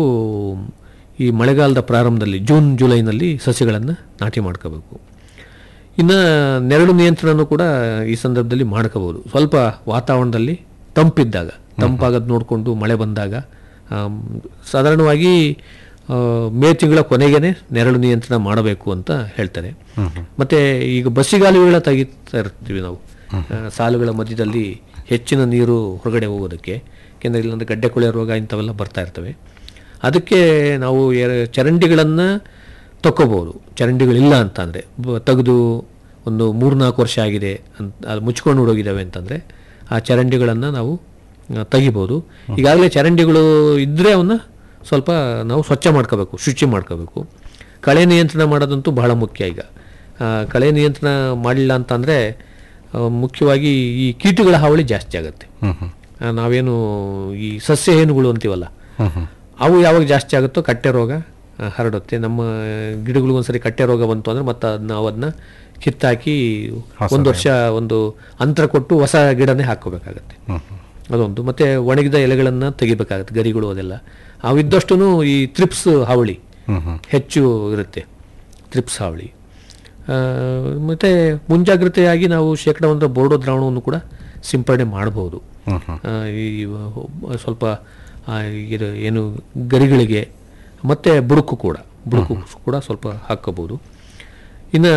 ಈ ಮಳೆಗಾಲದ ಪ್ರಾರಂಭದಲ್ಲಿ ಜೂನ್ ಜುಲೈನಲ್ಲಿ ಸಸ್ಯಗಳನ್ನು ನಾಟಿ ಮಾಡ್ಕೋಬೇಕು ಇನ್ನು ನೆರಳು ನಿಯಂತ್ರಣನೂ ಕೂಡ ಈ ಸಂದರ್ಭದಲ್ಲಿ ಮಾಡ್ಕೋಬೋದು ಸ್ವಲ್ಪ ವಾತಾವರಣದಲ್ಲಿ ತಂಪಿದ್ದಾಗ ತಂಪಾಗದು ನೋಡಿಕೊಂಡು ಮಳೆ ಬಂದಾಗ ಆಮ್, ಸಾಧಾರಣವಾಗಿ ಆ, ಮೇ ತಿಂಗಳ ಕೊನೆಗೇನೆ ನೆರಳು ನಿಯಂತ್ರಣ ಮಾಡಬೇಕು ಅಂತ ಹೇಳ್ತಾರೆ ಮತ್ತೆ ಈಗ ಬಸ್ಸಿಗಾಲುಗಳ ತೆಗಿತಾ ಇರ್ತೀವಿ ನಾವು ಆ, ಸಾಲುಗಳ ಮಧ್ಯದಲ್ಲಿ ಹೆಚ್ಚಿನ ನೀರು ಹೊರಗಡೆ ಹೋಗೋದಕ್ಕೆ ಯಾಕೆಂದರೆ ಇಲ್ಲಾಂದ್ರೆ ಗಡ್ಡೆ ಕೊಳೆ ರೋಗ ಇಂಥವೆಲ್ಲ ಬರ್ತಾ ಇರ್ತವೆ ಅದಕ್ಕೆ ನಾವು ಎರ- ಚರಂಡಿಗಳನ್ನು ತಕ್ಕೋಬೋದು ಚರಂಡಿಗಳಿಲ್ಲ ಅಂತಂದರೆ ತೆಗೆದು ಒಂದು ಮೂರ್ನಾಲ್ಕು ವರ್ಷ ಆಗಿದೆ ಅಂತ ಅದು ಮುಚ್ಕೊಂಡು ಹೋಗಿದ್ದಾವೆ ಅಂತಂದರೆ ಆ ಚರಂಡಿಗಳನ್ನು ನಾವು ಆ, ತೆಗಿಬೋದು ಈಗಾಗಲೇ ಚರಂಡಿಗಳು ಇದ್ದರೆ ಅವನ್ನ ಸ್ವಲ್ಪ ನಾವು ಸ್ವಚ್ಛ ಮಾಡ್ಕೋಬೇಕು ಶುಚಿ ಮಾಡ್ಕೋಬೇಕು ಕಳೆ ನಿಯಂತ್ರಣ ಮಾಡೋದಂತೂ ಬಹಳ ಮುಖ್ಯ ಈಗ ಆ, ಕಳೆ ನಿಯಂತ್ರಣ ಮಾಡಲಿಲ್ಲ ಅಂತಂದರೆ ಮುಖ್ಯವಾಗಿ ಈ ಕೀಟಗಳ ಹಾವಳಿ ಜಾಸ್ತಿ ಆಗುತ್ತೆ ಹ್ಮ್ ಹ್ಮ್ ಆ, ನಾವೇನು ಈ ಸಸ್ಯ ಹೇನುಗಳು ಅಂತೀವಲ್ಲ ಅವು ಯಾವಾಗ ಜಾಸ್ತಿ ಆಗುತ್ತೋ ಕಟ್ಟೆ ರೋಗ ಆ, ಹರಡುತ್ತೆ ನಮ್ಮ ಗಿಡಗಳಿಗೊಂದ್ಸರಿ ಒಂದ್ಸರಿ ಕಟ್ಟೆ ರೋಗ ಬಂತು ಅಂದರೆ ಮತ್ತೆ ಅದನ್ನ ನಾವು ಅದನ್ನ ಕಿತ್ತಾಕಿ ಒಂದು ವರ್ಷ ಒಂದು ಅಂತರ ಕೊಟ್ಟು ಹೊಸ ಗಿಡನೇ ಹಾಕೋಬೇಕಾಗತ್ತೆ ಅದೊಂದು ಮತ್ತೆ ಒಣಗಿದ ಎಲೆಗಳನ್ನು ತೆಗಿಬೇಕಾಗತ್ತೆ ಗರಿಗಳು ಅದೆಲ್ಲ ಅವಿದ್ದಷ್ಟು ಈ ತ್ರಿಪ್ಸ್ ಹಾವಳಿ ಹೆಚ್ಚು ಇರುತ್ತೆ ತ್ರಿಪ್ಸ್ ಹಾವಳಿ ಆ, ಮತ್ತೆ ಮುಂಜಾಗ್ರತೆಯಾಗಿ ನಾವು ಶೇಕಡ ಒಂದರ ಬೋರ್ಡೋ ದ್ರಾವಣವನ್ನು ಕೂಡ ಸಿಂಪಡಣೆ ಮಾಡಬಹುದು ಆ, ಈ ವ- ಸ್ವಲ್ಪ ಆ, ಇದು ಏನು ಗರಿಗಳಿಗೆ ಮತ್ತೆ ಬುಡುಕು ಕೂಡ ಬುಡುಕು ಕೂಡ ಸ್ವಲ್ಪ ಹಾಕೋಬಹುದು ಇನ್ನು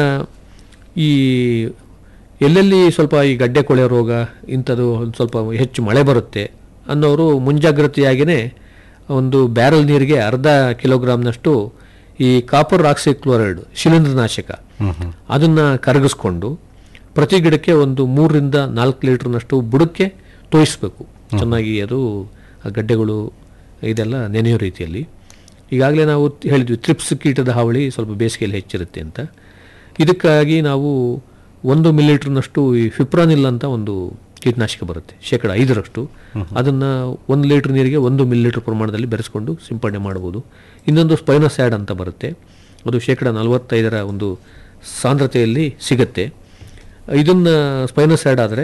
ಈ ಎಲ್ಲೆಲ್ಲಿ ಸ್ವಲ್ಪ ಈ ಗಡ್ಡೆ ಕೊಳೆ ರೋಗ ಇಂಥದ್ದು ಒಂದು ಸ್ವಲ್ಪ ಹೆಚ್ಚು ಮಳೆ ಬರುತ್ತೆ ಅನ್ನೋರು ಮುಂಜಾಗ್ರತೆಯಾಗಿಯೇ ಒಂದು ಬ್ಯಾರಲ್ ನೀರಿಗೆ ಅರ್ಧ ಕಿಲೋಗ್ರಾಮ್ನಷ್ಟು ಈ ಕಾಪರ್ ಆಕ್ಸಿಕ್ಲೋರೈಡ್ ಶಿಲೀಂಧ್ರನಾಶಕ ಅದನ್ನು ಕರಗಿಸ್ಕೊಂಡು ಪ್ರತಿ ಗಿಡಕ್ಕೆ ಒಂದು ಮೂರರಿಂದ ನಾಲ್ಕು ಲೀಟ್ರ್ನಷ್ಟು ಬುಡಕ್ಕೆ ತೋಯಿಸ್ಬೇಕು ಚೆನ್ನಾಗಿ ಅದು ಆ ಗಡ್ಡೆಗಳು ಇದೆಲ್ಲ ನೆನೆಯೋ ರೀತಿಯಲ್ಲಿ ಈಗಾಗಲೇ ನಾವು ಹೇಳಿದ್ವಿ ತ್ರಿಪ್ಸ್ ಕೀಟದ ಹಾವಳಿ ಸ್ವಲ್ಪ ಬೇಸಿಗೆಯಲ್ಲಿ ಹೆಚ್ಚಿರುತ್ತೆ ಅಂತ ಇದಕ್ಕಾಗಿ ನಾವು ಒಂದು ಮಿಲಿಲೀಟ್ರ್ನಷ್ಟು ಈ ಫಿಪ್ರಾನಿಲ್ ಅಂತ ಒಂದು ಕೀಟನಾಶಕ ಬರುತ್ತೆ ಶೇಕಡ ಐದರಷ್ಟು ಅದನ್ನು ಒಂದು ಲೀಟ್ರ್ ನೀರಿಗೆ ಒಂದು ಮಿಲಿಲೀಟ್ರ್ ಪ್ರಮಾಣದಲ್ಲಿ ಬೆರೆಸ್ಕೊಂಡು ಸಿಂಪಡಣೆ ಮಾಡ್ಬೋದು ಇನ್ನೊಂದು ಸ್ಪೈನೋಸ್ಯಾಡ್ ಅಂತ ಬರುತ್ತೆ ಅದು ಶೇಕಡ ನಲವತ್ತೈದರ ಒಂದು ಸಾಂದ್ರತೆಯಲ್ಲಿ ಸಿಗುತ್ತೆ ಇದನ್ನು ಸ್ಪೈನೋಸ್ಯಾಡ್ ಆದರೆ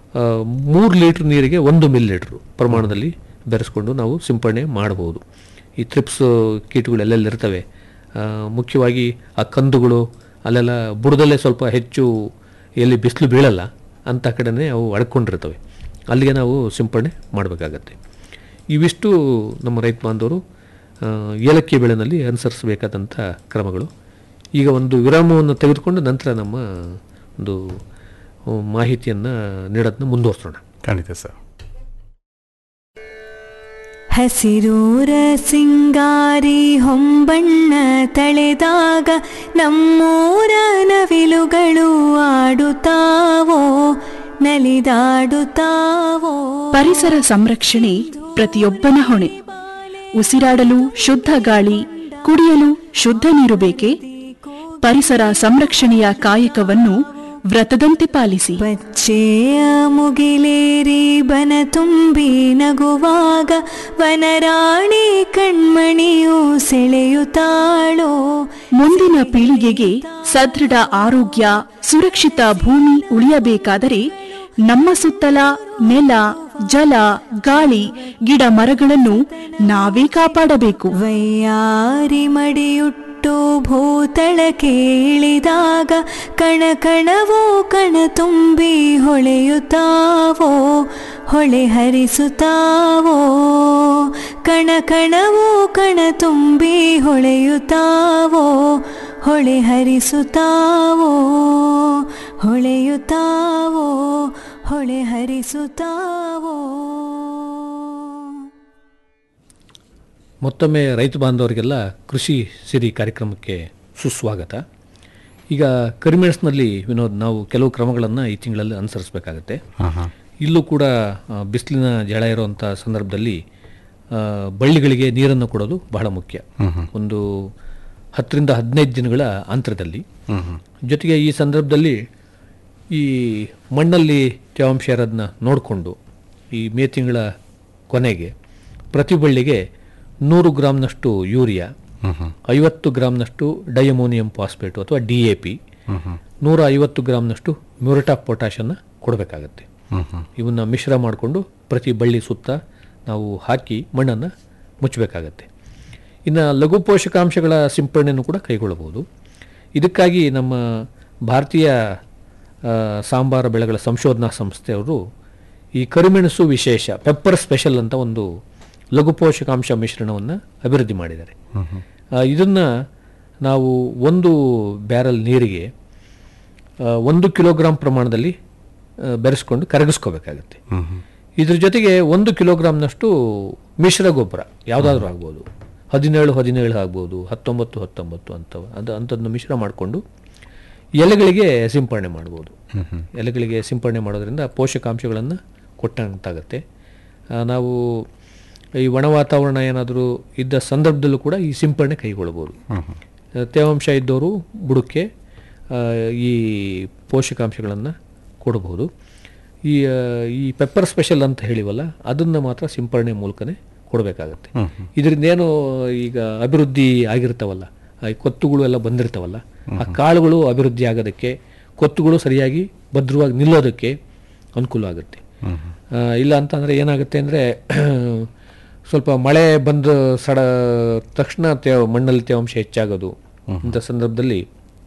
ಮೂರು ಲೀಟ್ರ್ ನೀರಿಗೆ ಒಂದು ಮಿಲಿಲೀಟ್ರ್ ಪ್ರಮಾಣದಲ್ಲಿ ಬೆರೆಸ್ಕೊಂಡು ನಾವು ಸಿಂಪಡಣೆ ಮಾಡಬಹುದು ಈ ತ್ರಿಪ್ಸ್ ಕೀಟಗಳು ಎಲ್ಲೆಲ್ಲಿ ಇರ್ತವೆ ಆ, ಮುಖ್ಯವಾಗಿ ಆ ಕಂದುಗಳು ಅಲ್ಲೆಲ್ಲ ಬುಡದಲ್ಲೇ ಸ್ವಲ್ಪ ಹೆಚ್ಚು ಎಲ್ಲಿ ಬಿಸಿಲು ಬೀಳಲ್ಲ ಅಂಥ ಕಡೆನೇ ಅವು ಅಡ್ಕೊಂಡಿರ್ತವೆ ಅಲ್ಲಿಗೆ ನಾವು ಸಿಂಪಡಣೆ ಮಾಡಬೇಕಾಗತ್ತೆ ಇವಿಷ್ಟು ನಮ್ಮ ರೈತ ಬಾಂಧವರು ಆ, ಏಲಕ್ಕಿ ಬೆಳೆನಲ್ಲಿ ಅನುಸರಿಸಬೇಕಾದಂಥ ಕ್ರಮಗಳು ಈಗ ಒಂದು ವಿರಾಮವನ್ನು ತೆಗೆದುಕೊಂಡು ನಂತರ ನಮ್ಮ ಒಂದು ಮಾಹಿತಿಯನ್ನು ನೀಡೋದನ್ನ ಮುಂದುವರ್ಸೋಣ ಖಂಡಿತ ಸರ್ ಹಸಿರೂರ ಸಿಂಗಾರಿ ಹೊಂಬಣ್ಣ ತಳೆದಾಗ ನಮ್ಮೂರ ನವಿಲುಗಳು ಆಡುತ್ತಾವೋ ನಲಿದಾಡುತ್ತಾವೋ ಪರಿಸರ ಸಂರಕ್ಷಣೆ ಪ್ರತಿಯೊಬ್ಬನ ಹೊಣೆ ಉಸಿರಾಡಲು ಶುದ್ಧ ಗಾಳಿ ಕುಡಿಯಲು ಶುದ್ಧ ನೀರು ಬೇಕೆ ಪರಿಸರ ಸಂರಕ್ಷಣೆಯ ಕಾಯಕವನ್ನು ವ್ರತದಂತೆ ಪಾಲಿಸಿ ಬಚ್ಚೆಯ ಮುಗಿಲೇರಿ ಬನ ತುಂಬಿ ನಗುವಾಗ ವನರಾಣಿ ಕಣ್ಮಣಿಯು ಸೆಳೆಯುತ್ತಾಳೋ ಮುಂದಿನ ಪೀಳಿಗೆಗೆ ಸದೃಢ ಆರೋಗ್ಯ ಸುರಕ್ಷಿತ ಭೂಮಿ ಉಳಿಯಬೇಕಾದರೆ ನಮ್ಮ ಸುತ್ತಲ ನೆಲ ಜಲ ಗಾಳಿ ಗಿಡ ಮರಗಳನ್ನು ನಾವೇ ಕಾಪಾಡಬೇಕು ವೈಯಾರಿ ಮಡಿಯುಟ್ಟು ಭೂತಳಕ್ಕೆ ಇಳಿದಾಗ ಕಣ ಕಣವೋ ಕಣ ತುಂಬಿ ಹೊಳೆಯುತ್ತಾವೋ ಹೊಳೆ ಹರಿಸುತ್ತಾವೋ ಕಣ ಕಣವೋ ಕಣ ತುಂಬಿ ಹೊಳೆಯುತ್ತಾವೋ ಹೊಳೆ ಹರಿಸುತ್ತಾವೋ ಹೊಳೆಯುತ್ತಾವೋ ಹೊಳೆ ಹರಿಸುತ್ತಾವೋ ಮತ್ತೊಮ್ಮೆ ರೈತ ಬಾಂಧವರಿಗೆಲ್ಲ ಕೃಷಿ ಸಿರಿ ಕಾರ್ಯಕ್ರಮಕ್ಕೆ ಸುಸ್ವಾಗತ ಈಗ ಕರಿಮೆಣಸಿನಲ್ಲಿ ವಿನೋದ್ ನಾವು ಕೆಲವು ಕ್ರಮಗಳನ್ನು ಈ ತಿಂಗಳಲ್ಲಿ ಅನುಸರಿಸಬೇಕಾಗತ್ತೆ ಇಲ್ಲೂ ಕೂಡ ಆ, ಬಿಸಿಲಿನ ಜಳ ಇರುವಂಥ ಸಂದರ್ಭದಲ್ಲಿ ಆ, ಬಳ್ಳಿಗಳಿಗೆ ನೀರನ್ನು ಕೊಡೋದು ಬಹಳ ಮುಖ್ಯ ಒಂದು ಹತ್ತರಿಂದ ಹದಿನೈದು ದಿನಗಳ ಅಂತರದಲ್ಲಿ ಜೊತೆಗೆ ಈ ಸಂದರ್ಭದಲ್ಲಿ ಈ ಮಣ್ಣಲ್ಲಿ ತೇವಾಂಶ ಇರೋದನ್ನ ನೋಡಿಕೊಂಡು ಈ ಮೇ ತಿಂಗಳ ಕೊನೆಗೆ ಪ್ರತಿ ಬಳ್ಳಿಗೆ ನೂರು ಗ್ರಾಮ್ನಷ್ಟು ಯೂರಿಯಾ ಐವತ್ತು ಗ್ರಾಮ್ನಷ್ಟು ಡೈಅಮೋನಿಯಂ ಫಾಸ್ಫೇಟು ಅಥವಾ ಡಿ ಎ ಪಿ ನೂರ ಐವತ್ತು ಗ್ರಾಮ್ನಷ್ಟು ಮ್ಯೂರಟ್ ಆಫ್ ಪೊಟ್ಯಾಷನ್ನು ಕೊಡಬೇಕಾಗತ್ತೆ ಇವನ್ನ ಮಿಶ್ರ ಮಾಡಿಕೊಂಡು ಪ್ರತಿ ಬಳ್ಳಿ ಸುತ್ತ ನಾವು ಹಾಕಿ ಮಣ್ಣನ್ನು ಮುಚ್ಚಬೇಕಾಗತ್ತೆ ಇನ್ನು ಲಘು ಪೋಷಕಾಂಶಗಳ ಸಿಂಪಡಣೆಯನ್ನು ಕೂಡ ಕೈಗೊಳ್ಳಬಹುದು ಇದಕ್ಕಾಗಿ ನಮ್ಮ ಭಾರತೀಯ ಆ, ಸಾಂಬಾರ ಬೆಳೆಗಳ ಸಂಶೋಧನಾ ಸಂಸ್ಥೆಯವರು ಈ ಕರಿಮೆಣಸು ವಿಶೇಷ ಪೆಪ್ಪರ್ ಸ್ಪೆಷಲ್ ಅಂತ ಒಂದು ಲಘು ಪೋಷಕಾಂಶ ಮಿಶ್ರಣವನ್ನು ಅಭಿವೃದ್ಧಿ ಮಾಡಿದ್ದಾರೆ ಇದನ್ನು ನಾವು ಒಂದು ಬ್ಯಾರಲ್ ನೀರಿಗೆ ಆ, ಒಂದು ಕಿಲೋಗ್ರಾಂ ಪ್ರಮಾಣದಲ್ಲಿ ಆ, ಬೆರೆಸ್ಕೊಂಡು ಕರಗಿಸ್ಕೋಬೇಕಾಗತ್ತೆ ಇದ್ರ ಜೊತೆಗೆ ಒಂದು ಕಿಲೋಗ್ರಾಮ್ನಷ್ಟು ಮಿಶ್ರ ಗೊಬ್ಬರ ಯಾವುದಾದ್ರೂ ಆಗ್ಬೋದು ಹದಿನೇಳು ಹದಿನೇಳು ಆಗ್ಬೋದು ಹತ್ತೊಂಬತ್ತು ಹತ್ತೊಂಬತ್ತು ಅಂತ ಅದು ಅಂಥದ್ದನ್ನು ಮಿಶ್ರ ಮಾಡಿಕೊಂಡು ಎಲೆಗಳಿಗೆ ಸಿಂಪಡಣೆ ಮಾಡ್ಬೋದು ಎಲೆಗಳಿಗೆ ಸಿಂಪಡಣೆ ಮಾಡೋದ್ರಿಂದ ಪೋಷಕಾಂಶಗಳನ್ನು ಕೊಟ್ಟಂತಾಗತ್ತೆ ಆ, ನಾವು ಈ ಒಣ ವಾತಾವರಣ ಏನಾದರೂ ಇದ್ದ ಸಂದರ್ಭದಲ್ಲೂ ಕೂಡ ಈ ಸಿಂಪಡಣೆ ಕೈಗೊಳ್ಬೋದು ಆ, ತೇವಾಂಶ ಇದ್ದವರು ಬುಡಕ್ಕೆ ಆ, ಈ ಪೋಷಕಾಂಶಗಳನ್ನು ಕೊಡಬಹುದು ಈ ಆ, ಈ ಪೆಪ್ಪರ್ ಸ್ಪೆಷಲ್ ಅಂತ ಹೇಳಿವಲ್ಲ ಅದನ್ನು ಮಾತ್ರ ಸಿಂಪಡಣೆ ಮೂಲಕನೇ ಕೊಡಬೇಕಾಗತ್ತೆ ಇದರಿಂದ ಏನು ಈಗ ಅಭಿವೃದ್ಧಿ ಆಗಿರ್ತಾವಲ್ಲ ಆ ಕೊತ್ತುಗಳು ಎಲ್ಲ ಬಂದಿರ್ತಾವಲ್ಲ ಆ ಕಾಳುಗಳು ಅಭಿವೃದ್ಧಿ ಆಗೋದಕ್ಕೆ ಕೊತ್ತುಗಳು ಸರಿಯಾಗಿ ಭದ್ರವಾಗಿ ನಿಲ್ಲೋದಕ್ಕೆ ಅನುಕೂಲ ಆಗುತ್ತೆ ಆ, ಇಲ್ಲ ಅಂತಂದರೆ ಏನಾಗುತ್ತೆ ಅಂದರೆ ಸ್ವಲ್ಪ ಮಳೆ ಬಂದ ಸಡ ತಕ್ಷಣ ತೇ ಮಣ್ಣಲ್ಲಿ ತೇವಾಂಶ ಹೆಚ್ಚಾಗೋದು ಇಂಥ ಸಂದರ್ಭದಲ್ಲಿ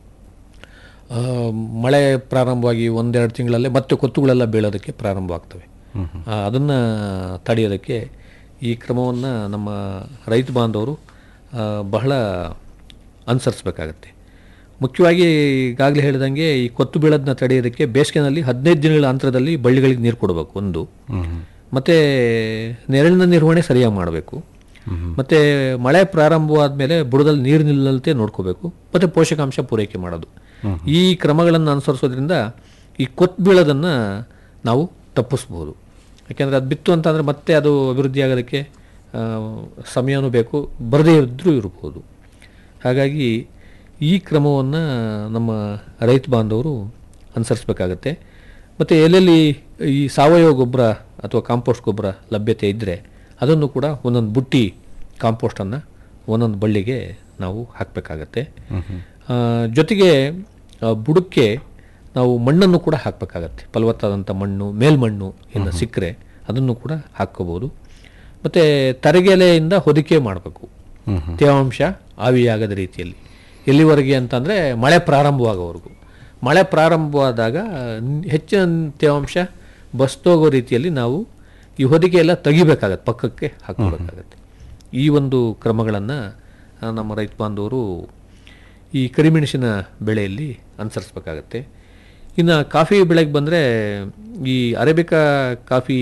ಆ, ಮಳೆ ಪ್ರಾರಂಭವಾಗಿ ಒಂದೆರಡು ತಿಂಗಳಲ್ಲೇ ಮತ್ತೆ ಕೊತ್ತುಗಳೆಲ್ಲ ಬೀಳೋದಕ್ಕೆ ಪ್ರಾರಂಭ ಆಗ್ತವೆ ಆ, ಅದನ್ನ ತಡೆಯೋದಕ್ಕೆ ಈ ಕ್ರಮವನ್ನು ನಮ್ಮ ರೈತ ಬಾಂಧವರು ಆ, ಬಹಳ ಅನುಸರಿಸ್ಬೇಕಾಗತ್ತೆ ಮುಖ್ಯವಾಗಿ ಈಗಾಗಲೇ ಹೇಳಿದಂಗೆ ಈ ಕೊತ್ತು ಬೀಳೋದನ್ನ ತಡೆಯೋದಕ್ಕೆ ಬೇಸಿಗೆನಲ್ಲಿ ಹದಿನೈದು ದಿನಗಳ ಅಂತರದಲ್ಲಿ ಬಳ್ಳಿಗಳಿಗೆ ನೀರು ಕೊಡಬೇಕು ಒಂದು ಮತ್ತು ನೆರಳಿನ ನಿರ್ವಹಣೆ ಸರಿಯಾಗಿ ಮಾಡಬೇಕು ಮತ್ತು ಮಳೆ ಪ್ರಾರಂಭವಾದ ಮೇಲೆ ಬುಡದಲ್ಲಿ ನೀರು ನಿಲ್ಲಂತೆ ನೋಡ್ಕೋಬೇಕು ಮತ್ತು ಪೋಷಕಾಂಶ ಪೂರೈಕೆ ಮಾಡೋದು ಈ ಕ್ರಮಗಳನ್ನು ಅನುಸರಿಸೋದ್ರಿಂದ ಈ ಕೊತ್ತು ಬೀಳೋದನ್ನು ನಾವು ತಪ್ಪಿಸ್ಬೋದು ಯಾಕೆಂದರೆ ಅದು ಬಿತ್ತು ಅಂತಂದರೆ ಮತ್ತೆ ಅದು ಅಭಿವೃದ್ಧಿ ಆಗೋದಕ್ಕೆ ಆ, ಸಮಯನೂ ಬೇಕು ಬರದೇ ಇದ್ದರೂ ಇರ್ಬೋದು ಹಾಗಾಗಿ ಈ ಕ್ರಮವನ್ನು ನಮ್ಮ ರೈತ ಬಾಂಧವರು ಅನುಸರಿಸಬೇಕಾಗತ್ತೆ ಮತ್ತು ಎಲ್ಲೆಲ್ಲಿ ಈ ಸಾವಯವ ಗೊಬ್ಬರ ಅಥವಾ ಕಾಂಪೋಸ್ಟ್ ಗೊಬ್ಬರ ಲಭ್ಯತೆ ಇದ್ದರೆ ಅದನ್ನು ಕೂಡ ಒಂದೊಂದು ಬುಟ್ಟಿ ಕಾಂಪೋಸ್ಟನ್ನು ಒಂದೊಂದು ಬಳ್ಳಿಗೆ ನಾವು ಹಾಕಬೇಕಾಗತ್ತೆ ಜೊತೆಗೆ ಆ, ಬುಡಕ್ಕೆ ನಾವು ಮಣ್ಣನ್ನು ಕೂಡ ಹಾಕಬೇಕಾಗತ್ತೆ ಫಲವತ್ತಾದಂಥ ಮಣ್ಣು ಮೇಲ್ಮಣ್ಣು ಎಲ್ಲ ಸಿಕ್ಕರೆ ಅದನ್ನು ಕೂಡ ಹಾಕ್ಕೋಬೋದು ಮತ್ತು ತರಗೆಲೆಯಿಂದ ಹೊದಿಕೆ ಮಾಡಬೇಕು ತೇವಾಂಶ ಆವಿಯಾಗದ ರೀತಿಯಲ್ಲಿ ಎಲ್ಲಿವರೆಗೆ ಅಂತಂದರೆ ಮಳೆ ಪ್ರಾರಂಭವಾಗೋವರೆಗೂ ಮಳೆ ಪ್ರಾರಂಭವಾದಾಗ ನ್- ಹೆಚ್ಚಿನ ತೇವಾಂಶ ಬಸ್ತೋಗೋ ರೀತಿಯಲ್ಲಿ ನಾವು ಈ ಹೊದಿಕೆ ಎಲ್ಲ ತೆಗಿಬೇಕಾಗತ್ತೆ ಪಕ್ಕಕ್ಕೆ ಹಾಕಬೇಕಾಗತ್ತೆ ಈ ಒಂದು ಕ್ರಮಗಳನ್ನು ನಮ್ಮ ರೈತ ಬಾಂಧವರು ಈ ಕರಿಮೆಣಸಿನ ಬೆಳೆಯಲ್ಲಿ ಅನುಸರಿಸ್ಬೇಕಾಗತ್ತೆ ಇನ್ನು ಕಾಫಿ ಬೆಳೆಗೆ ಬಂದರೆ ಈ ಅರೇಬಿಕಾ ಕಾಫಿ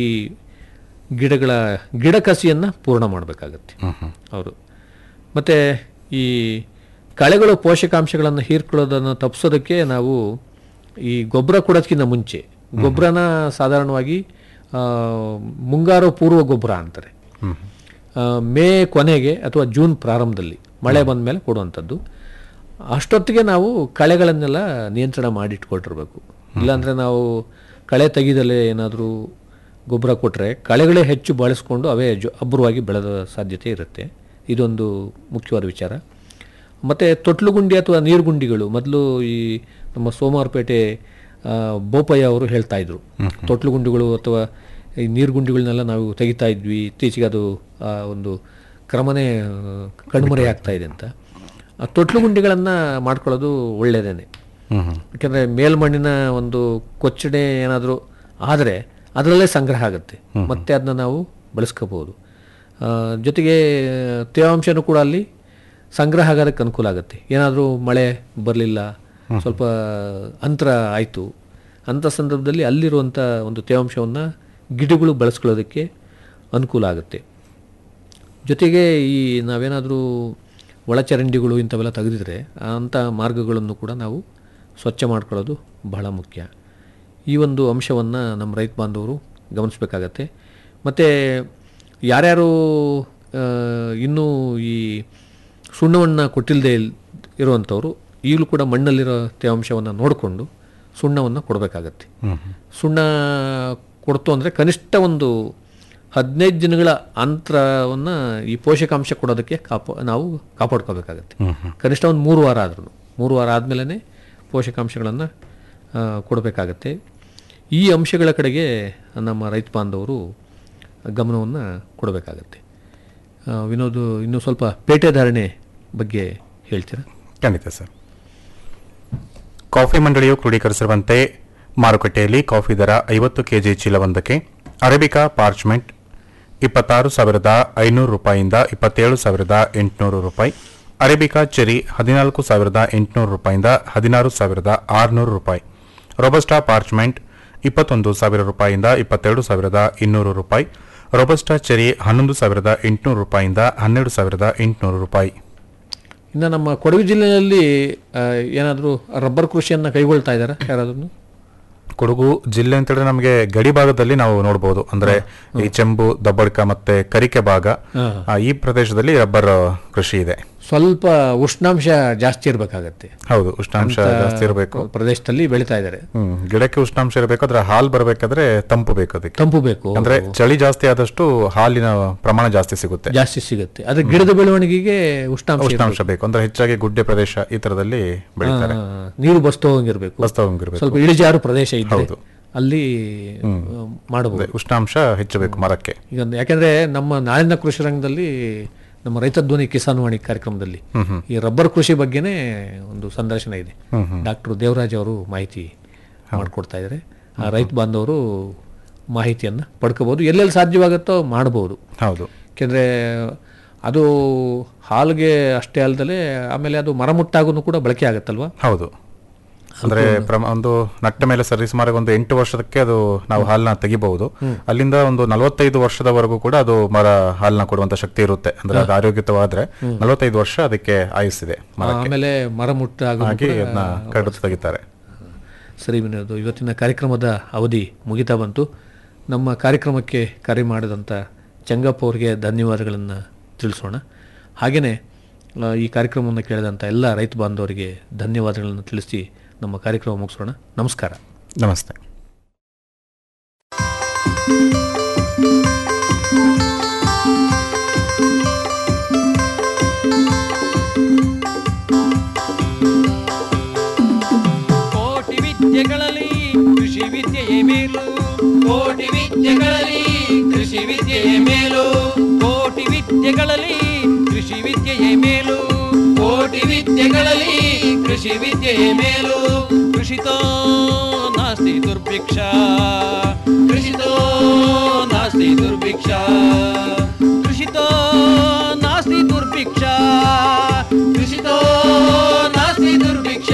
ಗಿಡಗಳ ಗಿಡ ಕಸಿಯನ್ನು ಪೂರ್ಣ ಮಾಡಬೇಕಾಗತ್ತೆ ಅವರು ಮತ್ತು ಈ ಕಳೆಗಳು ಪೋಷಕಾಂಶಗಳನ್ನು ಹೀರ್ಕೊಳ್ಳೋದನ್ನು ತಪ್ಪಿಸೋದಕ್ಕೆ ನಾವು ಈ ಗೊಬ್ಬರ ಕೊಡೋದಕ್ಕಿಂತ ಮುಂಚೆ ಗೊಬ್ಬರನ ಸಾಧಾರಣವಾಗಿ ಆ, ಮುಂಗಾರು ಪೂರ್ವ ಗೊಬ್ಬರ ಅಂತಾರೆ ಆ, ಮೇ ಕೊನೆಗೆ ಅಥವಾ ಜೂನ್ ಪ್ರಾರಂಭದಲ್ಲಿ ಮಳೆ ಬಂದ ಮೇಲೆ ಕೊಡುವಂಥದ್ದು ಅಷ್ಟೊತ್ತಿಗೆ ನಾವು ಕಳೆಗಳನ್ನೆಲ್ಲ ನಿಯಂತ್ರಣ ಮಾಡಿಟ್ಕೊಟ್ಟಿರ್ಬೇಕು ಇಲ್ಲಾಂದರೆ ನಾವು ಕಳೆ ತೆಗಿದಲ್ಲೇ ಏನಾದರೂ ಗೊಬ್ಬರ ಕೊಟ್ಟರೆ ಕಳೆಗಳೇ ಹೆಚ್ಚು ಬಳಸ್ಕೊಂಡು ಅವೇ ಜೊ ಅಬ್ಬರವಾಗಿ ಬೆಳೆದ ಸಾಧ್ಯತೆ ಇರುತ್ತೆ ಇದೊಂದು ಮುಖ್ಯವಾದ ವಿಚಾರ ಮತ್ತು ತೊಟ್ಲುಗುಂಡಿ ಅಥವಾ ನೀರುಗುಂಡಿಗಳು ಮೊದಲು ಈ ನಮ್ಮ ಸೋಮವಾರಪೇಟೆ ಆ, ಬೋಪಯ್ಯ ಅವರು ಹೇಳ್ತಾ ಇದ್ರು ತೊಟ್ಲುಗುಂಡಿಗಳು ಅಥವಾ ಈ ನೀರುಗುಂಡಿಗಳನ್ನೆಲ್ಲ ನಾವು ತೆಗಿತಾ ಇದ್ವಿ ಇತ್ತೀಚೆಗೆ ಅದು ಆ, ಒಂದು ಕ್ರಮನೇ ಆ, ಕಣ್ಮರೆ ಆಗ್ತಾ ಇದೆ ಅಂತ ಆ ತೊಟ್ಲುಗುಂಡಿಗಳನ್ನು ಮಾಡ್ಕೊಳ್ಳೋದು ಒಳ್ಳೆಯದೇನೆ ಯಾಕೆಂದರೆ ಮೇಲ್ಮಣ್ಣಿನ ಒಂದು ಕೊಚ್ಚಣೆ ಏನಾದರೂ ಆದರೆ ಅದರಲ್ಲೇ ಸಂಗ್ರಹ ಆಗುತ್ತೆ ಮತ್ತೆ ಅದನ್ನ ನಾವು ಬಳಸ್ಕೋಬೋದು ಆ, ಜೊತೆಗೆ ತೇವಾಂಶನೂ ಕೂಡ ಅಲ್ಲಿ ಸಂಗ್ರಹ ಆಗೋದಕ್ಕೆ ಅನುಕೂಲ ಆಗುತ್ತೆ ಏನಾದರೂ ಮಳೆ ಬರಲಿಲ್ಲ ಸ್ವಲ್ಪ ಅಂತರ ಆಯಿತು ಅಂಥ ಸಂದರ್ಭದಲ್ಲಿ ಅಲ್ಲಿರುವಂಥ ಒಂದು ತೇವಾಂಶವನ್ನು ಗಿಡಗಳು ಬಳಸ್ಕೊಳ್ಳೋದಕ್ಕೆ ಅನುಕೂಲ ಆಗುತ್ತೆ ಜೊತೆಗೆ ಈ ನಾವೇನಾದರೂ ಒಳಚರಂಡಿಗಳು ಇಂಥವೆಲ್ಲ ತೆಗೆದಿದ್ರೆ ಅಂಥ ಮಾರ್ಗಗಳನ್ನು ಕೂಡ ನಾವು ಸ್ವಚ್ಛ ಮಾಡ್ಕೊಳ್ಳೋದು ಬಹಳ ಮುಖ್ಯ ಈ ಒಂದು ಅಂಶವನ್ನು ನಮ್ಮ ರೈತ ಬಾಂಧವರು ಗಮನಿಸಬೇಕಾಗತ್ತೆ ಮತ್ತು ಯಾರ್ಯಾರು ಆ, ಇನ್ನೂ ಈ ಸುಣ್ಣವನ್ನು ಕೊಟ್ಟಿಲ್ಲದೆ ಇರುವಂಥವ್ರು ಈಗಲೂ ಕೂಡ ಮಣ್ಣಲ್ಲಿರೋ ತೇವಾಂಶವನ್ನು ನೋಡಿಕೊಂಡು ಸುಣ್ಣವನ್ನು ಕೊಡಬೇಕಾಗತ್ತೆ ಸುಣ್ಣ ಕೊಡ್ತು ಅಂದರೆ ಕನಿಷ್ಠ ಒಂದು ಹದಿನೈದು ದಿನಗಳ ಅಂತರವನ್ನು ಈ ಪೋಷಕಾಂಶ ಕೊಡೋದಕ್ಕೆ ಕಾಪ ನಾವು ಕಾಪಾಡ್ಕೋಬೇಕಾಗತ್ತೆ ಕನಿಷ್ಠ ಒಂದು ಮೂರು ವಾರ ಆದ್ರೂ ಮೂರು ವಾರ ಆದಮೇಲೆ ಪೋಷಕಾಂಶಗಳನ್ನು ಕೊಡಬೇಕಾಗತ್ತೆ ಈ ಅಂಶಗಳ ಕಡೆಗೆ ನಮ್ಮ ರೈತ ಬಾಂಧವರು ಗಮನವನ್ನು ಕೊಡಬೇಕಾಗತ್ತೆ ಆ, ವಿನೋದ್ ಇನ್ನೂ ಸ್ವಲ್ಪ ಪೇಟೆ ಧಾರಣೆ ಬಗ್ಗೆ ಹೇಳ್ತೀರಾ ಖಂಡಿತ ಸರ್ ಕಾಫಿ ಮಂಡಳಿಯು ಕ್ರೋಢೀಕರಿಸಿರುವಂತೆ ಮಾರುಕಟ್ಟೆಯಲ್ಲಿ ಕಾಫಿ ದರ ಐವತ್ತು ಕೆಜಿ ಚೀಲವೊಂದಕ್ಕೆ ಅರೇಬಿಕಾ ಪಾರ್ಚ್ಮೆಂಟ್ ಇಪ್ಪತ್ತಾರು ಸಾವಿರದ ಐನೂರು ರೂಪಾಯಿಯಿಂದ ಇಪ್ಪತ್ತೇಳು ಸಾವಿರದ ಎಂಟುನೂರು ರೂಪಾಯಿ ಅರೇಬಿಕಾ ಚೆರಿ ಹದಿನಾಲ್ಕು ಸಾವಿರದ ಎಂಟುನೂರು ರೂಪಾಯಿಯಿಂದ ಹದಿನಾರು ಸಾವಿರದ ಆರುನೂರು ರೂಪಾಯಿ ರೊಬಸ್ಟಾ ಪಾರ್ಚ್ಮೆಂಟ್ ಇಪ್ಪತ್ತೊಂದು ಸಾವಿರ ರೂಪಾಯಿಯಿಂದ ಇಪ್ಪತ್ತೆರಡು ಸಾವಿರದ ಇನ್ನೂರು ರೂಪಾಯಿ ರೊಬಸ್ಟಾ ಚೆರಿ ಹನ್ನೊಂದು ಸಾವಿರದ ಎಂಟುನೂರು ರೂಪಾಯಿಯಿಂದ ಹನ್ನೆರಡು ಸಾವಿರದ ಎಂಟುನೂರು ರೂಪಾಯಿ ಇನ್ನು ನಮ್ಮ ಕೊಡಗು ಜಿಲ್ಲೆಯಲ್ಲಿ ಏನಾದರೂ ರಬ್ಬರ್ ಕೃಷಿಯನ್ನು ಕೈಗೊಳ್ತಾ ಇದ್ದಾರಾ ಯಾರಾದ್ರೂ ಕೊಡಗು ಜಿಲ್ಲೆ ಅಂತ ಹೇಳಿದ್ರೆ ನಮಗೆ ಗಡಿ ಭಾಗದಲ್ಲಿ ನಾವು ನೋಡಬಹುದು ಅಂದ್ರೆ ಈ ಚೆಂಬು ದಬ್ಬಡ್ಕ ಮತ್ತೆ ಕರಿಕೆ ಭಾಗ ಆ, ಈ ಪ್ರದೇಶದಲ್ಲಿ ರಬ್ಬರ್ ಕೃಷಿ ಇದೆ ಸ್ವಲ್ಪ ಉಷ್ಣಾಂಶ ಜಾಸ್ತಿ ಇರಬೇಕಾಗತ್ತೆ ಹೌದು ಉಷ್ಣಾಂಶ ಜಾಸ್ತಿ ಇರಬೇಕು ಪ್ರದೇಶದಲ್ಲಿ ಬೆಳೀತಾ ಇದ್ದಾರೆ ಹ್ಮ್ ಗಿಡಕ್ಕೆ ಉಷ್ಣಾಂಶ ಇರಬೇಕು ಅದ್ರ ಹಾಲ್ ಬರಬೇಕಾದ್ರೆ ತಂಪು ಬೇಕು ಅದಕ್ಕೆ ತಂಪು ಬೇಕು ಅಂದ್ರೆ ಚಳಿ ಜಾಸ್ತಿ ಆದಷ್ಟು ಹಾಲಿನ ಪ್ರಮಾಣ ಜಾಸ್ತಿ ಸಿಗುತ್ತೆ ಜಾಸ್ತಿ ಸಿಗುತ್ತೆ ಅದ್ರ ಗಿಡದ ಬೆಳವಣಿಗೆಗೆ ಉಷ್ಣಾಂಶ ಉಷ್ಣಾಂಶ ಬೇಕು ಅಂದ್ರೆ ಹೆಚ್ಚಾಗಿ ಗುಡ್ಡೆ ಪ್ರದೇಶ ಈ ತರದಲ್ಲಿ ಬೆಳೀತಾರೆ ಆ, ನೀರು ಬಸ್ತೋ ಹಂಗಿರ್ಬೇಕು ವಾಸ್ತವಂಗಿರ್ಬೇಕು ಸ್ವಲ್ಪ ಇಳಿಜಾರು ಪ್ರದೇಶ ಇದ್ರೆ ಹೌದು. ಅಲ್ಲಿ ಆ, ಮಾಡಬಹುದು ಅದೇ, ಉಷ್ಣಾಂಶ ಹೆಚ್ಚಬೇಕು ಮರಕ್ಕೆ ಈಗ ಒಂದು- ಯಾಕಂದ್ರೆ ನಮ್ಮ ನಾಳಿನ ಕೃಷಿ ರಂಗದಲ್ಲಿ ನಮ್ಮ ರೈತ ಧ್ವನಿ ಕಿಸಾನ್ ವಾಣಿ ಕಾರ್ಯಕ್ರಮದಲ್ಲಿ ಈ ರಬ್ಬರ್ ಕೃಷಿ ಬಗ್ಗೆನೇ ಒಂದು ಸಂದರ್ಶನ ಇದೆ ಡಾಕ್ಟರ್ ದೇವರಾಜ್ ಅವರು ಮಾಹಿತಿ ಮಾಡಿಕೊಡ್ತಾ ಇದ್ದಾರೆ ಆ ರೈತ ಬಾಂಧವರು ಮಾಹಿತಿಯನ್ನು ಪಡ್ಕೋಬಹುದು ಎಲ್ಲೆಲ್ಲಿ ಸಾಧ್ಯವಾಗುತ್ತೋ ಮಾಡಬಹುದು ಹೌದು ಯಾಕೆಂದರೆ ಅದು ಹಾಲ್ಗೆ ಅಷ್ಟೇ ಅಲ್ಲದೆ ಆಮೇಲೆ ಅದು ಮರಮುಟ್ಟಾಗೂ ಕೂಡ ಬಳಕೆ ಆಗುತ್ತಲ್ವಾ ಹೌದು ಅಂದ್ರೆ ಪ್ರಮ ಒಂದು ನಟ್ಟ ಮೇಲೆ ಸರಿ ಸುಮಾರು ಒಂದು ಎಂಟು ವರ್ಷಕ್ಕೆ ಅದು ನಾವು ಹಾಲನ್ನ ತೆಗಿಬಹುದು ಅಲ್ಲಿಂದ ಒಂದು ನಲವತ್ತೈದು ವರ್ಷದವರೆಗೂ ಕೂಡ ಅದು ಮರ ಹಾಲನ್ನ ಕೊಡುವಂತ ಶಕ್ತಿ ಇರುತ್ತೆ ಅಂದ್ರೆ ಅದು ಆರೋಗ್ಯತವಾದ್ರೆ ನಲವತ್ತೈದು ವರ್ಷ ಅದಕ್ಕೆ ಆಯುಸ್ಸಿದೆ ಮರಕ್ಕೆ ಆಮೇಲೆ ಮರಮುಟ್ಟಾಗೂ ಹಾಗೆ ಅದನ್ನ ಕಡಿದು ತೆಗಿತಾರೆ ಸರಿ ವಿನೋದ್ ಇವತ್ತಿನ ಕಾರ್ಯಕ್ರಮದ ಅವಧಿ ಮುಗಿತಾ ಬಂತು ನಮ್ಮ ಕಾರ್ಯಕ್ರಮಕ್ಕೆ ಕರೆ ಮಾಡಿದಂಥ ಚಂಗಪ್ಪ ಅವರಿಗೆ ಧನ್ಯವಾದಗಳನ್ನು ತಿಳಿಸೋಣ ಹಾಗೆಯೇ ಆ, ಈ ಕಾರ್ಯಕ್ರಮವನ್ನು ಕೇಳಿದಂಥ ಎಲ್ಲ ರೈತ ಬಾಂಧವರಿಗೆ ಧನ್ಯವಾದಗಳನ್ನು ತಿಳಿಸಿ ನಮ್ಮ ಕಾರ್ಯಕ್ರಮ ಮುಗಿಸೋಣ ನಮಸ್ಕಾರ ನಮಸ್ತೆ ಕೋಟಿ ವಿದ್ಯೆಗಳಲ್ಲಿ ಕೃಷಿ ವಿದ್ಯೆಯೇ ಮೇಲು ಕೋಟಿ ವಿದ್ಯೆಗಳಲ್ಲಿ ಕೃಷಿ ವಿದ್ಯೆಯೇ ಮೇಲು ಕೋಟಿ ವಿದ್ಯೆಗಳಲ್ಲಿ ಕೃಷಿ ವಿದ್ಯೆಯೇ ಮೇಲು ಕೋಟಿ ವಿದ್ಯೆಗಳಲ್ಲಿ ಕೃಷಿ ವಿದ್ಯೆಯೇ ಮೇಲು ಕೃಷಿತೋ ನಾಸ್ತಿ ದುರ್ಭಿಕ್ಷ ಕೃಷಿತೋ ನಾಸ್ತಿ ದುರ್ಭಿಕ್ಷ ಕೃಷಿತೋ ನಾಸ್ತಿ ದುರ್ಭಿಕ್ಷ ಕೃಷಿತೋ ನಾಸ್ತಿ ದುರ್ಭಿಕ್ಷ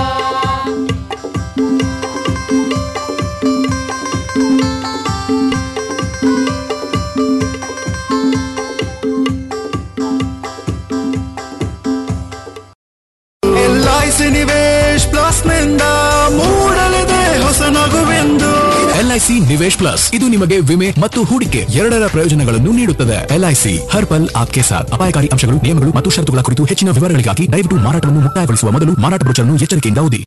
ಎಲ್ಐಸಿ ನಿವೇಶ್ ಪ್ಲಸ್ ನಿಂದ ಮೂಡಲಿದೆ ಹೊಸ ನಗುವೆಂದು ಎಲ್ಐಸಿ ನಿವೇಶ್ ಪ್ಲಸ್ ಇದು ನಿಮಗೆ ವಿಮೆ ಮತ್ತು ಹೂಡಿಕೆ ಎರಡರ ಪ್ರಯೋಜನಗಳನ್ನು ನೀಡುತ್ತದೆ ಎಲ್ಐಸಿ ಹರ್ ಪಲ್ ಆಪ್ಕೆ ಸಾಥ್ ಅಪಾಯಕಾರಿ ಅಂಶಗಳು ನಿಯಮಗಳು ಮತ್ತು ಷರತ್ತುಗಳ ಕುರಿತು ಹೆಚ್ಚಿನ ವಿವರಗಳಿಗಾಗಿ ದಯವಿಟ್ಟು ಮಾರಾಟವನ್ನು ಮುಕ್ತಾಯಗೊಳಿಸುವ ಮೊದಲು ಮಾರಾಟ ಬ್ರೋಚರ್ನ್ನು ಎಚ್ಚರಿಕೆಯಿಂದ ಓದಿ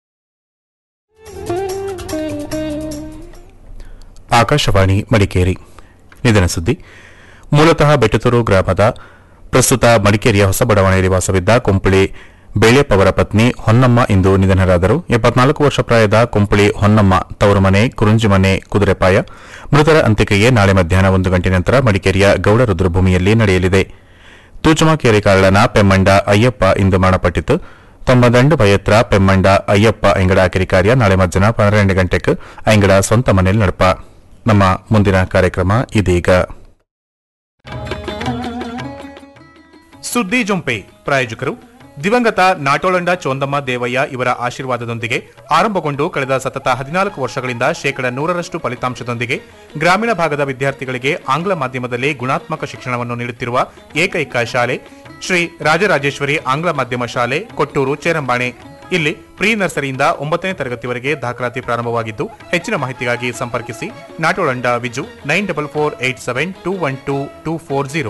ಆಕಾಶವಾಣಿ ಮಡಿಕೇರಿ ನಿಧನ ಸುದ್ದಿ ಮೂಲತಃ ಬೆಟ್ಟತೂರು ಗ್ರಾಮದ ಪ್ರಸ್ತುತ ಮಡಿಕೇರಿಯ ಹೊಸ ಬಡಾವಣೆಯಲ್ಲಿ ವಾಸವಿದ್ದ ಕೊಂಪಳಿ ಬೇಳೆಪ್ಪ ಅವರ ಪತ್ನಿ ಹೊನ್ನಮ್ಮ ಇಂದು ನಿಧನರಾದರು ಎಪ್ಪತ್ನಾಲ್ಕು ವರ್ಷ ಪ್ರಾಯದ ಕೊಂಪಳಿ ಹೊನ್ನಮ್ಮ ತವರು ಮನೆ ಕುರುಂಜಿ ಮನೆ ಕುದುರೆಪಾಯ ಮೃತರ ಅಂತ್ಯಕ್ರಿಯೆ ನಾಳೆ ಮಧ್ಯಾಹ್ನ ಒಂದು ಗಂಟೆ ನಂತರ ಮಡಿಕೇರಿಯ ಗೌಡ ರುದ್ರಭೂಮಿಯಲ್ಲಿ ನಡೆಯಲಿದೆ ತೂಚಮಕೇರಿ ಕಾರಳನ ಪೆಮ್ಮಂಡ ಅಯ್ಯಪ್ಪ ಇಂದು ಮರಣಪಟ್ಟಿತು ತಮ್ಮ ದಂಡ ಭಯತ್ರ ಪೆಮ್ಮಂಡ ಅಯ್ಯಪ್ಪ ಐಂಗಡ ಆಕಿರಿ ಕಾರ್ಯ ನಾಳೆ ಮಧ್ಯಾಹ್ನ ಪನ್ನೆರಡು ಗಂಟೆಗೆ ಐಂಗಡ ಸ್ವಂತ ಮನೆಯಲ್ಲಿ ನಡಪ ನಮ್ಮ ಮುಂದಿನ ಕಾರ್ಯಕ್ರಮ ಇದೀಗ ಸುದ್ದಿ ಜೊಂಪೆ ಪ್ರಾಯೋಜಕರು ದಿವಂಗತ ನಾಟೋಳಂಡ ಚೋಂದಮ್ಮ ದೇವಯ್ಯ ಇವರ ಆಶೀರ್ವಾದದೊಂದಿಗೆ ಆರಂಭಗೊಂಡು ಕಳೆದ ಸತತ ಹದಿನಾಲ್ಕು ವರ್ಷಗಳಿಂದ ಶೇಕಡ ನೂರರಷ್ಟು ಫಲಿತಾಂಶದೊಂದಿಗೆ ಗ್ರಾಮೀಣ ಭಾಗದ ವಿದ್ಯಾರ್ಥಿಗಳಿಗೆ ಆಂಗ್ಲ ಮಾಧ್ಯಮದಲ್ಲಿ ಗುಣಾತ್ಮಕ ಶಿಕ್ಷಣವನ್ನು ನೀಡುತ್ತಿರುವ ಏಕೈಕ ಶಾಲೆ ಶ್ರೀ ರಾಜರಾಜೇಶ್ವರಿ ಆಂಗ್ಲ ಮಾಧ್ಯಮ ಶಾಲೆ ಕೊಟ್ಟೂರು ಚೇರಂಬಾಣೆ ಇಲ್ಲಿ ಪ್ರೀ ನರ್ಸರಿಯಿಂದ ಒಂಬತ್ತನೇ ತರಗತಿವರೆಗೆ ದಾಖಲಾತಿ ಪ್ರಾರಂಭವಾಗಿದ್ದು ಹೆಚ್ಚಿನ ಮಾಹಿತಿಗಾಗಿ ಸಂಪರ್ಕಿಸಿ Natolanda Viju nine double four eight seven two one two two four zero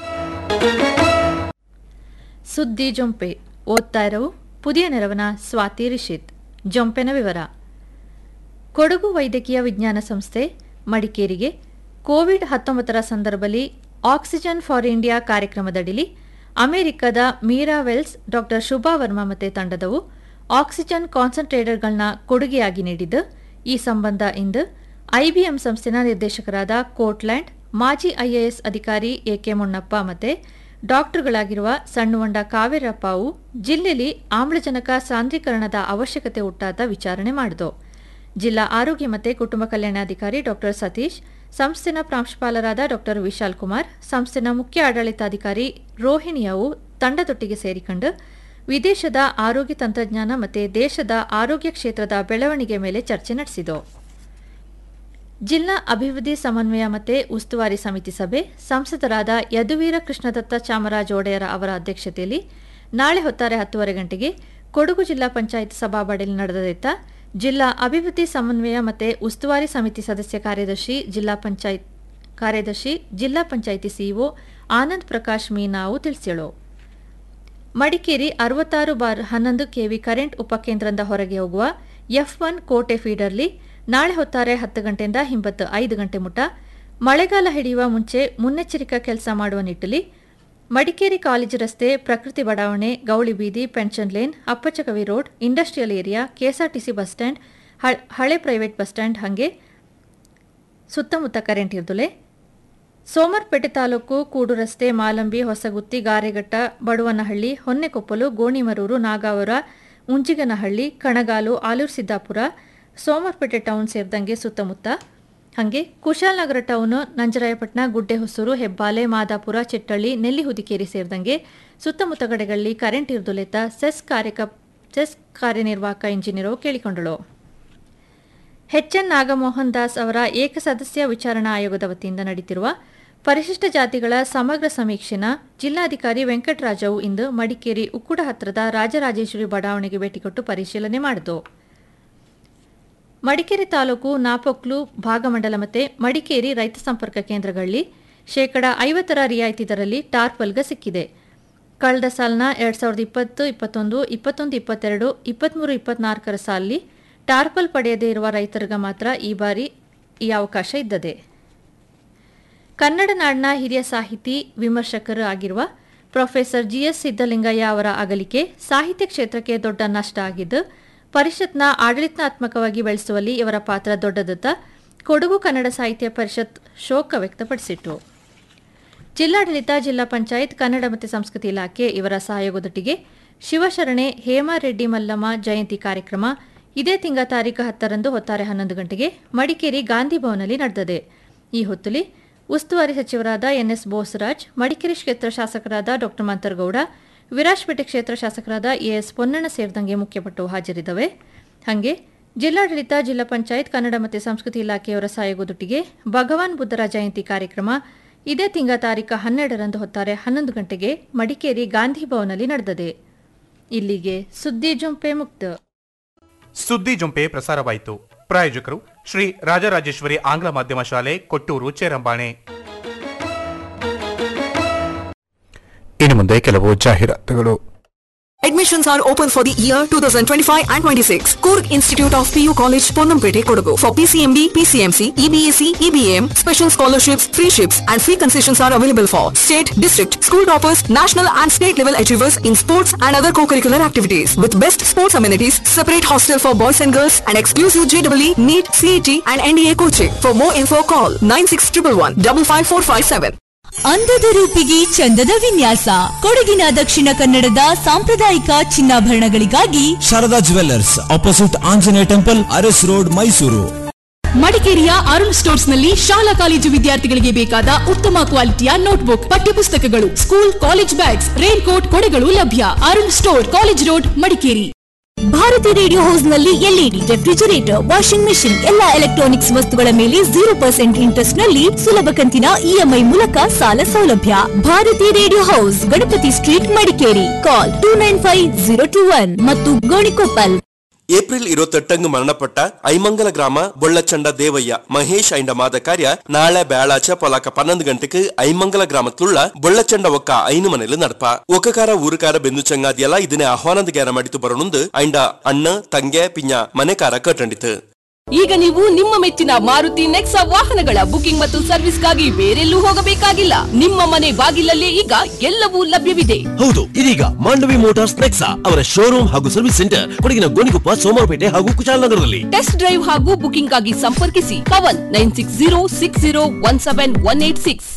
ಸುದ್ದಿ ಜೊಂಪೆ ಓದ್ತಾ ಇರವು ಪುದಿಯ ನೆರವನ ಸ್ವಾತಿ ರಿಷಿತ್ ಜೊಂಪೆನ ವಿವರ ಕೊಡಗು ವೈದ್ಯಕೀಯ ವಿಜ್ಞಾನ ಸಂಸ್ಥೆ ಮಡಿಕೇರಿಗೆ ಕೋವಿಡ್ ಹತ್ತೊಂಬತ್ತರ ಸಂದರ್ಭದಲ್ಲಿ ಆಕ್ಸಿಜನ್ ಫಾರ್ ಇಂಡಿಯಾ ಕಾರ್ಯಕ್ರಮದಡಿಲಿ ಅಮೆರಿಕದ Mira Wells doctor Shubha Varma ಮತ್ತೆ ತಂಡದವು ಆಕ್ಸಿಜನ್ ಕಾನ್ಸಂಟ್ರೇಟರ್ಗಳನ್ನ ಕೊಡುಗೆಯಾಗಿ ನೀಡಿದ್ದು ಈ ಸಂಬಂಧ ಇಂದು ಐಬಿಎಂ ಸಂಸ್ಥೆನ ನಿರ್ದೇಶಕರಾದ ಕೋಟ್ಲ್ಯಾಂಡ್ ಮಾಜಿ ಐಎಎಸ್ ಅಧಿಕಾರಿ ಎಕೆ ಮುಣ್ಣಪ್ಪ ಮತ್ತೆ ಡಾಕ್ಟರ್ಗಳಾಗಿರುವ ಸಣ್ಣುವಂಡ ಕಾವೇರಪ್ಪವು ಜಿಲ್ಲೆಯಲ್ಲಿ ಆಮ್ಲಜನಕ ಸಾಂದ್ರೀಕರಣದ ಅವಶ್ಯಕತೆ ಉಂಟಾದ ವಿಚಾರಣೆ ಮಾಡಿತು ಜಿಲ್ಲಾ ಆರೋಗ್ಯ ಮತ್ತು ಕುಟುಂಬ ಕಲ್ಯಾಣಾಧಿಕಾರಿ ಡಾಕ್ಟರ್ ಸತೀಶ್ ಸಂಸ್ಥೆನ ಪ್ರಾಂಶುಪಾಲರಾದ ಡಾಕ್ಟರ್ ವಿಶಾಲ್ ಕುಮಾರ್ ಸಂಸ್ಥೆನ ಮುಖ್ಯ ಆಡಳಿತಾಧಿಕಾರಿ ರೋಹಿಣಿಯವು ತಂಡದೊಟ್ಟಿಗೆ ಸೇರಿಕೊಂಡು ವಿದೇಶದ ಆರೋಗ್ಯ ತಂತ್ರಜ್ಞಾನ ಮತ್ತು ದೇಶದ ಆರೋಗ್ಯ ಕ್ಷೇತ್ರದ ಬೆಳವಣಿಗೆ ಮೇಲೆ ಚರ್ಚೆ ನಡೆಸಿತು ಜಿಲ್ಲಾ ಅಭಿವೃದ್ಧಿ ಸಮನ್ವಯ ಮತ್ತು ಉಸ್ತುವಾರಿ ಸಮಿತಿ ಸಭೆ ಸಂಸದರಾದ ಯದುವೀರ ಕೃಷ್ಣದತ್ತ ಚಾಮರಾಜ ಒಡೆಯರ ಅವರ ಅಧ್ಯಕ್ಷತೆಯಲ್ಲಿ ನಾಳೆ ಹೊತ್ತಾರೆ ಹತ್ತುವರೆ ಗಂಟೆಗೆ ಕೊಡಗು ಜಿಲ್ಲಾ ಪಂಚಾಯತ್ ಸಭಾಬಾಡಿಯಲ್ಲಿ ನಡೆದಿದ್ದ ಜಿಲ್ಲಾ ಅಭಿವೃದ್ಧಿ ಸಮನ್ವಯ ಮತ್ತು ಉಸ್ತುವಾರಿ ಸಮಿತಿ ಸದಸ್ಯ ಕಾರ್ಯದರ್ಶಿ ಜಿಲ್ಲಾ ಪಂಚಾಯತ್ ಕಾರ್ಯದರ್ಶಿ ಜಿಲ್ಲಾ ಪಂಚಾಯಿತಿ ಸಿಇಒ ಆನಂದ್ ಪ್ರಕಾಶ್ ಮೀನಾವು ತಿಳಿಸ್ಯಳು ಮಡಿಕೇರಿ ಅರವತ್ತಾರು ಬಾರ್ ಹನ್ನೊಂದು ಕೆವಿ ಕರೆಂಟ್ ಉಪಕೇಂದ್ರದಿಂದ ಹೊರಗೆ ಹೋಗುವ ಎಫ್ ಒನ್ ಕೋಟೆ ಫೀಡರ್ಲಿ ನಾಳೆ ಹೊತ್ತಾರೆ ಹತ್ತು ಗಂಟೆಯಿಂದ ಹಿಂಬತ್ತು ಐದು ಗಂಟೆ ಮುಟ ಮಳೆಗಾಲ ಹಿಡಿಯುವ ಮುಂಚೆ ಮುನ್ನೆಚ್ಚರಿಕಾ ಕೆಲಸ ಮಾಡುವ ನಿಟ್ಟಲ್ಲಿ ಮಡಿಕೇರಿ ಕಾಲೇಜು ರಸ್ತೆ ಪ್ರಕೃತಿ ಬಡಾವಣೆ ಗೌಳಿ ಬೀದಿ pension lane Appachakavi road industrial area KSRTC bus stand ಹ- ಹಳೆ ಪ್ರೈವೇಟ್ ಬಸ್ ಸ್ಟ್ಯಾಂಡ್ ಹಾಗೆ ಸುತ್ತಮುತ್ತ ಕರೆಂಟ್ ಇರ್ದುಲೆ ಸೋಮರ್ಪೇಟೆ ತಾಲೂಕು ಕೂಡು ರಸ್ತೆ ಮಾಲಂಬಿ ಹೊಸಗುತ್ತಿ ಗಾರೆಘಟ್ಟ ಬಡವನಹಳ್ಳಿ ಹೊನ್ನೆಕೊಪ್ಪಲು ಗೋಣಿಮರೂರು ನಾಗಾವರ ಉಂಜಿಗನಹಳ್ಳಿ ಕಣಗಾಲು ಆಲೂರು ಸಿದ್ದಾಪುರ ಸೋಮರ್ಪೇಟೆ ಟೌನ್ ಸೇರಿದಂಗೆ ಸುತ್ತಮುತ್ತ ಹಾಗೆ ಕುಶಾಲನಗರ ಟೌನು ನಂಜರಾಯಪಟ್ಟಣ ಗುಡ್ಡೆಹೊಸೂರು ಹೆಬ್ಬಾಲೆ ಮಾದಾಪುರ ಚಿಟ್ಟಳ್ಳಿ ನೆಲ್ಲಿಹುದಿಕೇರಿ ಸೇರಿದಂಗೆ ಸುತ್ತಮುತ್ತ ಕಡೆಗಳಲ್ಲಿ ಕರೆಂಟ್ ಇರ್ದುಲೆತ ಸೆಸ್ ಕಾರ್ಯಕ ಸೆಸ್ ಕಾರ್ಯನಿರ್ವಾಹಕ ಇಂಜಿನಿಯರು ಕೇಳಿಕೊಂಡಳು ಎನ್ ನಾಗಮೋಹನ್ ದಾಸ್ ಅವರ ಏಕಸದಸ್ಯ ವಿಚಾರಣಾ ಆಯೋಗದ ವತಿಯಿಂದ ನಡೆಯುತ್ತಿರುವ ಪರಿಶಿಷ್ಟ ಜಾತಿಗಳ ಸಮಗ್ರ ಸಮೀಕ್ಷೆನ ಜಿಲ್ಲಾಧಿಕಾರಿ ವೆಂಕಟರಾಜವು ಇಂದು ಮಡಿಕೇರಿ ಉಕ್ಕುಡ ಹತ್ರದ ರಾಜರಾಜೇಶ್ವರಿ ಬಡಾವಣೆಗೆ ಭೇಟಿ ಕೊಟ್ಟು ಪರಿಶೀಲನೆ ಮಾಡಿತು ಮಡಿಕೇರಿ ತಾಲೂಕು ನಾಪೊಕ್ಲು ಭಾಗಮಂಡಲ ಮತ್ತು ಮಡಿಕೇರಿ ರೈತ ಸಂಪರ್ಕ ಕೇಂದ್ರಗಳಲ್ಲಿ ಶೇಕಡ ಐವತ್ತರ ರಿಯಾಯಿತಿ ದರಲ್ಲಿ ಟಾರ್ಪಲ್ಗ ಸಿಕ್ಕಿದೆ ಕಳೆದ ಸಾಲಿನ ಎರಡ್ ಸಾವಿರದ ಇಪ್ಪತ್ತು ಇಪ್ಪತ್ತೊಂದು ಇಪ್ಪತ್ತೊಂದು ಇಪ್ಪತ್ತೆರಡು ಇಪ್ಪತ್ತ್ಮೂರು ಇಪ್ಪತ್ನಾಲ್ಕರ ಸಾಲಿನಲ್ಲಿ ಟಾರ್ಪಲ್ ಪಡೆಯದೇ ಇರುವ ರೈತರಿಗೆ ಮಾತ್ರ ಈ ಬಾರಿ ಈ ಅವಕಾಶ ಇದ್ದದೆ ಕನ್ನಡ ನಾಡಿನ ಹಿರಿಯ ಸಾಹಿತಿ ವಿಮರ್ಶಕರು ಆಗಿರುವ ಪ್ರೊಫೆಸರ್ ಜಿಎಸ್ ಸಿದ್ದಲಿಂಗಯ್ಯ ಅವರ ಅಗಲಿಕೆ ಸಾಹಿತ್ಯ ಕ್ಷೇತ್ರಕ್ಕೆ ದೊಡ್ಡ ನಷ್ಟ ಆಗಿದ್ದು ಪರಿಷತ್ನ ಆಡಳಿತಾತ್ಮಕವಾಗಿ ಬೆಳೆಸುವಲ್ಲಿ ಇವರ ಪಾತ್ರ ದೊಡ್ಡದತ್ತ ಕೊಡಗು ಕನ್ನಡ ಸಾಹಿತ್ಯ ಪರಿಷತ್ ಶೋಕ ವ್ಯಕ್ತಪಡಿಸಿತು ಜಿಲ್ಲಾಡಳಿತ ಜಿಲ್ಲಾ ಪಂಚಾಯತ್ ಕನ್ನಡ ಮತ್ತು ಸಂಸ್ಕೃತಿ ಇಲಾಖೆ ಇವರ ಸಹಯೋಗದೊಟ್ಟಿಗೆ ಶಿವಶರಣೆ ಹೇಮಾರೆಡ್ಡಿ ಮಲ್ಲಮ್ಮ ಜಯಂತಿ ಕಾರ್ಯಕ್ರಮ ಇದೇ ತಿಂಗಳ ತಾರೀಕು ಹತ್ತರಂದು ಹೊತ್ತಾರೆ ಹನ್ನೊಂದು ಗಂಟೆಗೆ ಮಡಿಕೇರಿ ಗಾಂಧಿ ಭವನಲ್ಲಿ ನಡೆದಿದೆ ಈ ಹೊತ್ತಲ್ಲಿ ಉಸ್ತುವಾರಿ ಸಚಿವರಾದ ಎನ್ಎಸ್ ಬೋಸರಾಜ್ ಮಡಿಕೇರಿ ಕ್ಷೇತ್ರ ಶಾಸಕರಾದ ಡಾ ಮಂತರಗೌಡ ವಿರಾಜಪೇಟೆ ಕ್ಷೇತ್ರ ಶಾಸಕರಾದ ಎಎಸ್ ಪೊನ್ನಣ್ಣ ಸೇರಿದಂಗೆ ಮುಖ್ಯಪಟ್ಟು ಹಾಜರಿದ್ದವೆ ಹಾಗೆ ಜಿಲ್ಲಾಡಳಿತ ಜಿಲ್ಲಾ ಪಂಚಾಯತ್ ಕನ್ನಡ ಮತ್ತು ಸಂಸ್ಕೃತಿ ಇಲಾಖೆಯವರ ಸಹಯೋಗದೊಟ್ಟಿಗೆ ಭಗವಾನ್ ಬುದ್ಧರ ಜಯಂತಿ ಕಾರ್ಯಕ್ರಮ ಇದೇ ತಿಂಗಳ ತಾರೀಕು ಹನ್ನೆರಡರಂದು ಹೊತ್ತಾರೆ ಹನ್ನೊಂದು ಗಂಟೆಗೆ ಮಡಿಕೇರಿ ಗಾಂಧಿ ಭವನಲ್ಲಿ ನಡೆದಿದೆ ಇಲ್ಲಿಗೆ ಸುದ್ದಿ ಜೊಂಪೆ ಮುಕ್ತ ಸುದ್ದಿ ಜೊಂಪೆ ಪ್ರಸಾರವಾಯಿತು ಪ್ರಾಯೋಜಕರು ಶ್ರೀ ರಾಜರಾಜೇಶ್ವರಿ ಆಂಗ್ಲ ಮಾಧ್ಯಮ ಶಾಲೆ ಕೊಟ್ಟೂರು ಚೇರಂಬಾಣೆ ಇನ್ನು ಮುಂದೆ ಕೆಲವು ಜಾಹೀರಾತುಗಳು Admissions are open for the year 2025 and 26. Kurg Institute of PU College, Ponnampete, Kodagu. For PCMB, PCMC, EBAC, EBM, special scholarships, free ships, and free concessions are available for state, district, school toppers, national and state level achievers in sports and other co-curricular activities. With best sports amenities, separate hostel for boys and girls, and exclusive JEE, NEET, CET, and NDA coaching. For more info, call 96111 55457. ಅಂದದ ರೂಪಿಗೆ ಚಂದದ ವಿನ್ಯಾಸ ಕೊಡಗಿನ ದಕ್ಷಿಣ ಕನ್ನಡದ ಸಾಂಪ್ರದಾಯಿಕ ಚಿನ್ನಾಭರಣಗಳಿಗಾಗಿ Sharada jewellers opposite Anjaneya temple Aras road Mysuru ಮಡಿಕೇರಿಯ Arun stores ನಲ್ಲಿ ಶಾಲಾ ಕಾಲೇಜು ವಿದ್ಯಾರ್ಥಿಗಳಿಗೆ ಬೇಕಾದ ಉತ್ತಮ ಕ್ವಾಲಿಟಿಯ ನೋಟ್ಬುಕ್ ಪಠ್ಯಪುಸ್ತಕಗಳು school college bags rain coat ಕೊಡೆಗಳು ಲಭ್ಯ Arun store college road Madikeri Bharati radio house ನಲ್ಲಿ ಎಲ್ಇಡಿ ರೆಫ್ರಿಜರೇಟರ್ ವಾಷಿಂಗ್ ಮೆಷಿನ್ ಎಲ್ಲಾ ಎಲೆಕ್ಟ್ರಾನಿಕ್ಸ್ ವಸ್ತುಗಳ ಮೇಲೆ ಜೀರೋ ಪರ್ಸೆಂಟ್ ಇಂಟ್ರೆಸ್ಟ್ ನಲ್ಲಿ ಸುಲಭ ಕಂತಿನ ಇಎಂಐ ಮೂಲಕ ಸಾಲ ಸೌಲಭ್ಯ Bharati radio house Ganapati street Madikeri call two nine five zero two one ಮತ್ತು ಗೋಣಿಕೊಪ್ಪಲ್ ಏಪ್ರಿಲ್ ഇരുപത്തെട്ടങ്ങ് മരണപ്പെട്ട ഐമംഗല ഗ്രാമ ബൊള്ളച്ചണ്ട ദേവയ്യ മഹേഷ് അയിന്റെ മാതക്കാര്യ നാളെ വ്യാഴാഴ്ച പൊലാക്ക പന്ത്രണ്ട് ഗಂಟೆಗೆ ಐಮಂಗಲ ಗ್ರಾಮത്തിലുള്ള ಬೊಳ್ಳಚಂಡ ಒಕ್ಕ ಐನು ಮನೆಯಲ್ಲಿ ನಡಪ ಒಕ್ಕಕಾರ ಊರುಕಾರ ಬೆಂದು ಚಂಗಾದಿಯಲ್ಲ ಇದನ್ನೇ ಆಹ್ವಾನದ ಗ್ಯಾರ ಮಾಡಿತು ಬರೋಣಂದು ಐಂಡ ಅಣ್ಣ ತಂಗೆ ಪಿಂಜ ಮನೆಕಾರ ಕಟ್ಟಂಡಿತು ಈಗ ನೀವು ನಿಮ್ಮ ಮೆಚ್ಚಿನ ಮಾರುತಿ ನೆಕ್ಸಾ ವಾಹನಗಳ ಬುಕಿಂಗ್ ಮತ್ತು ಸರ್ವಿಸ್ಗಾಗಿ ಬೇರೆಲ್ಲೂ ಹೋಗಬೇಕಾಗಿಲ್ಲ ನಿಮ್ಮ ಮನೆ ಬಾಗಿಲಲ್ಲೇ ಈಗ ಎಲ್ಲವೂ ಲಭ್ಯವಿದೆ ಹೌದು ಇದೀಗ ಮಾಂಡವಿ ಮೋಟಾರ್ಸ್ ನೆಕ್ಸಾ ಅವರ ಶೋರೂಮ್ ಹಾಗೂ ಸರ್ವಿಸ್ ಸೆಂಟರ್ ಕೊಡಗಿನ ಗೋಣಿಕೊಪ್ಪ ಸೋಮವಾರಪೇಟೆ ಹಾಗೂ ಕುಶಾಲನಗರದಲ್ಲಿ ಟೆಸ್ಟ್ ಡ್ರೈವ್ ಹಾಗೂ ಬುಕಿಂಗ್ ಆಗಿ ಸಂಪರ್ಕಿಸಿ Pavan nine six zero six zero one seven one eight six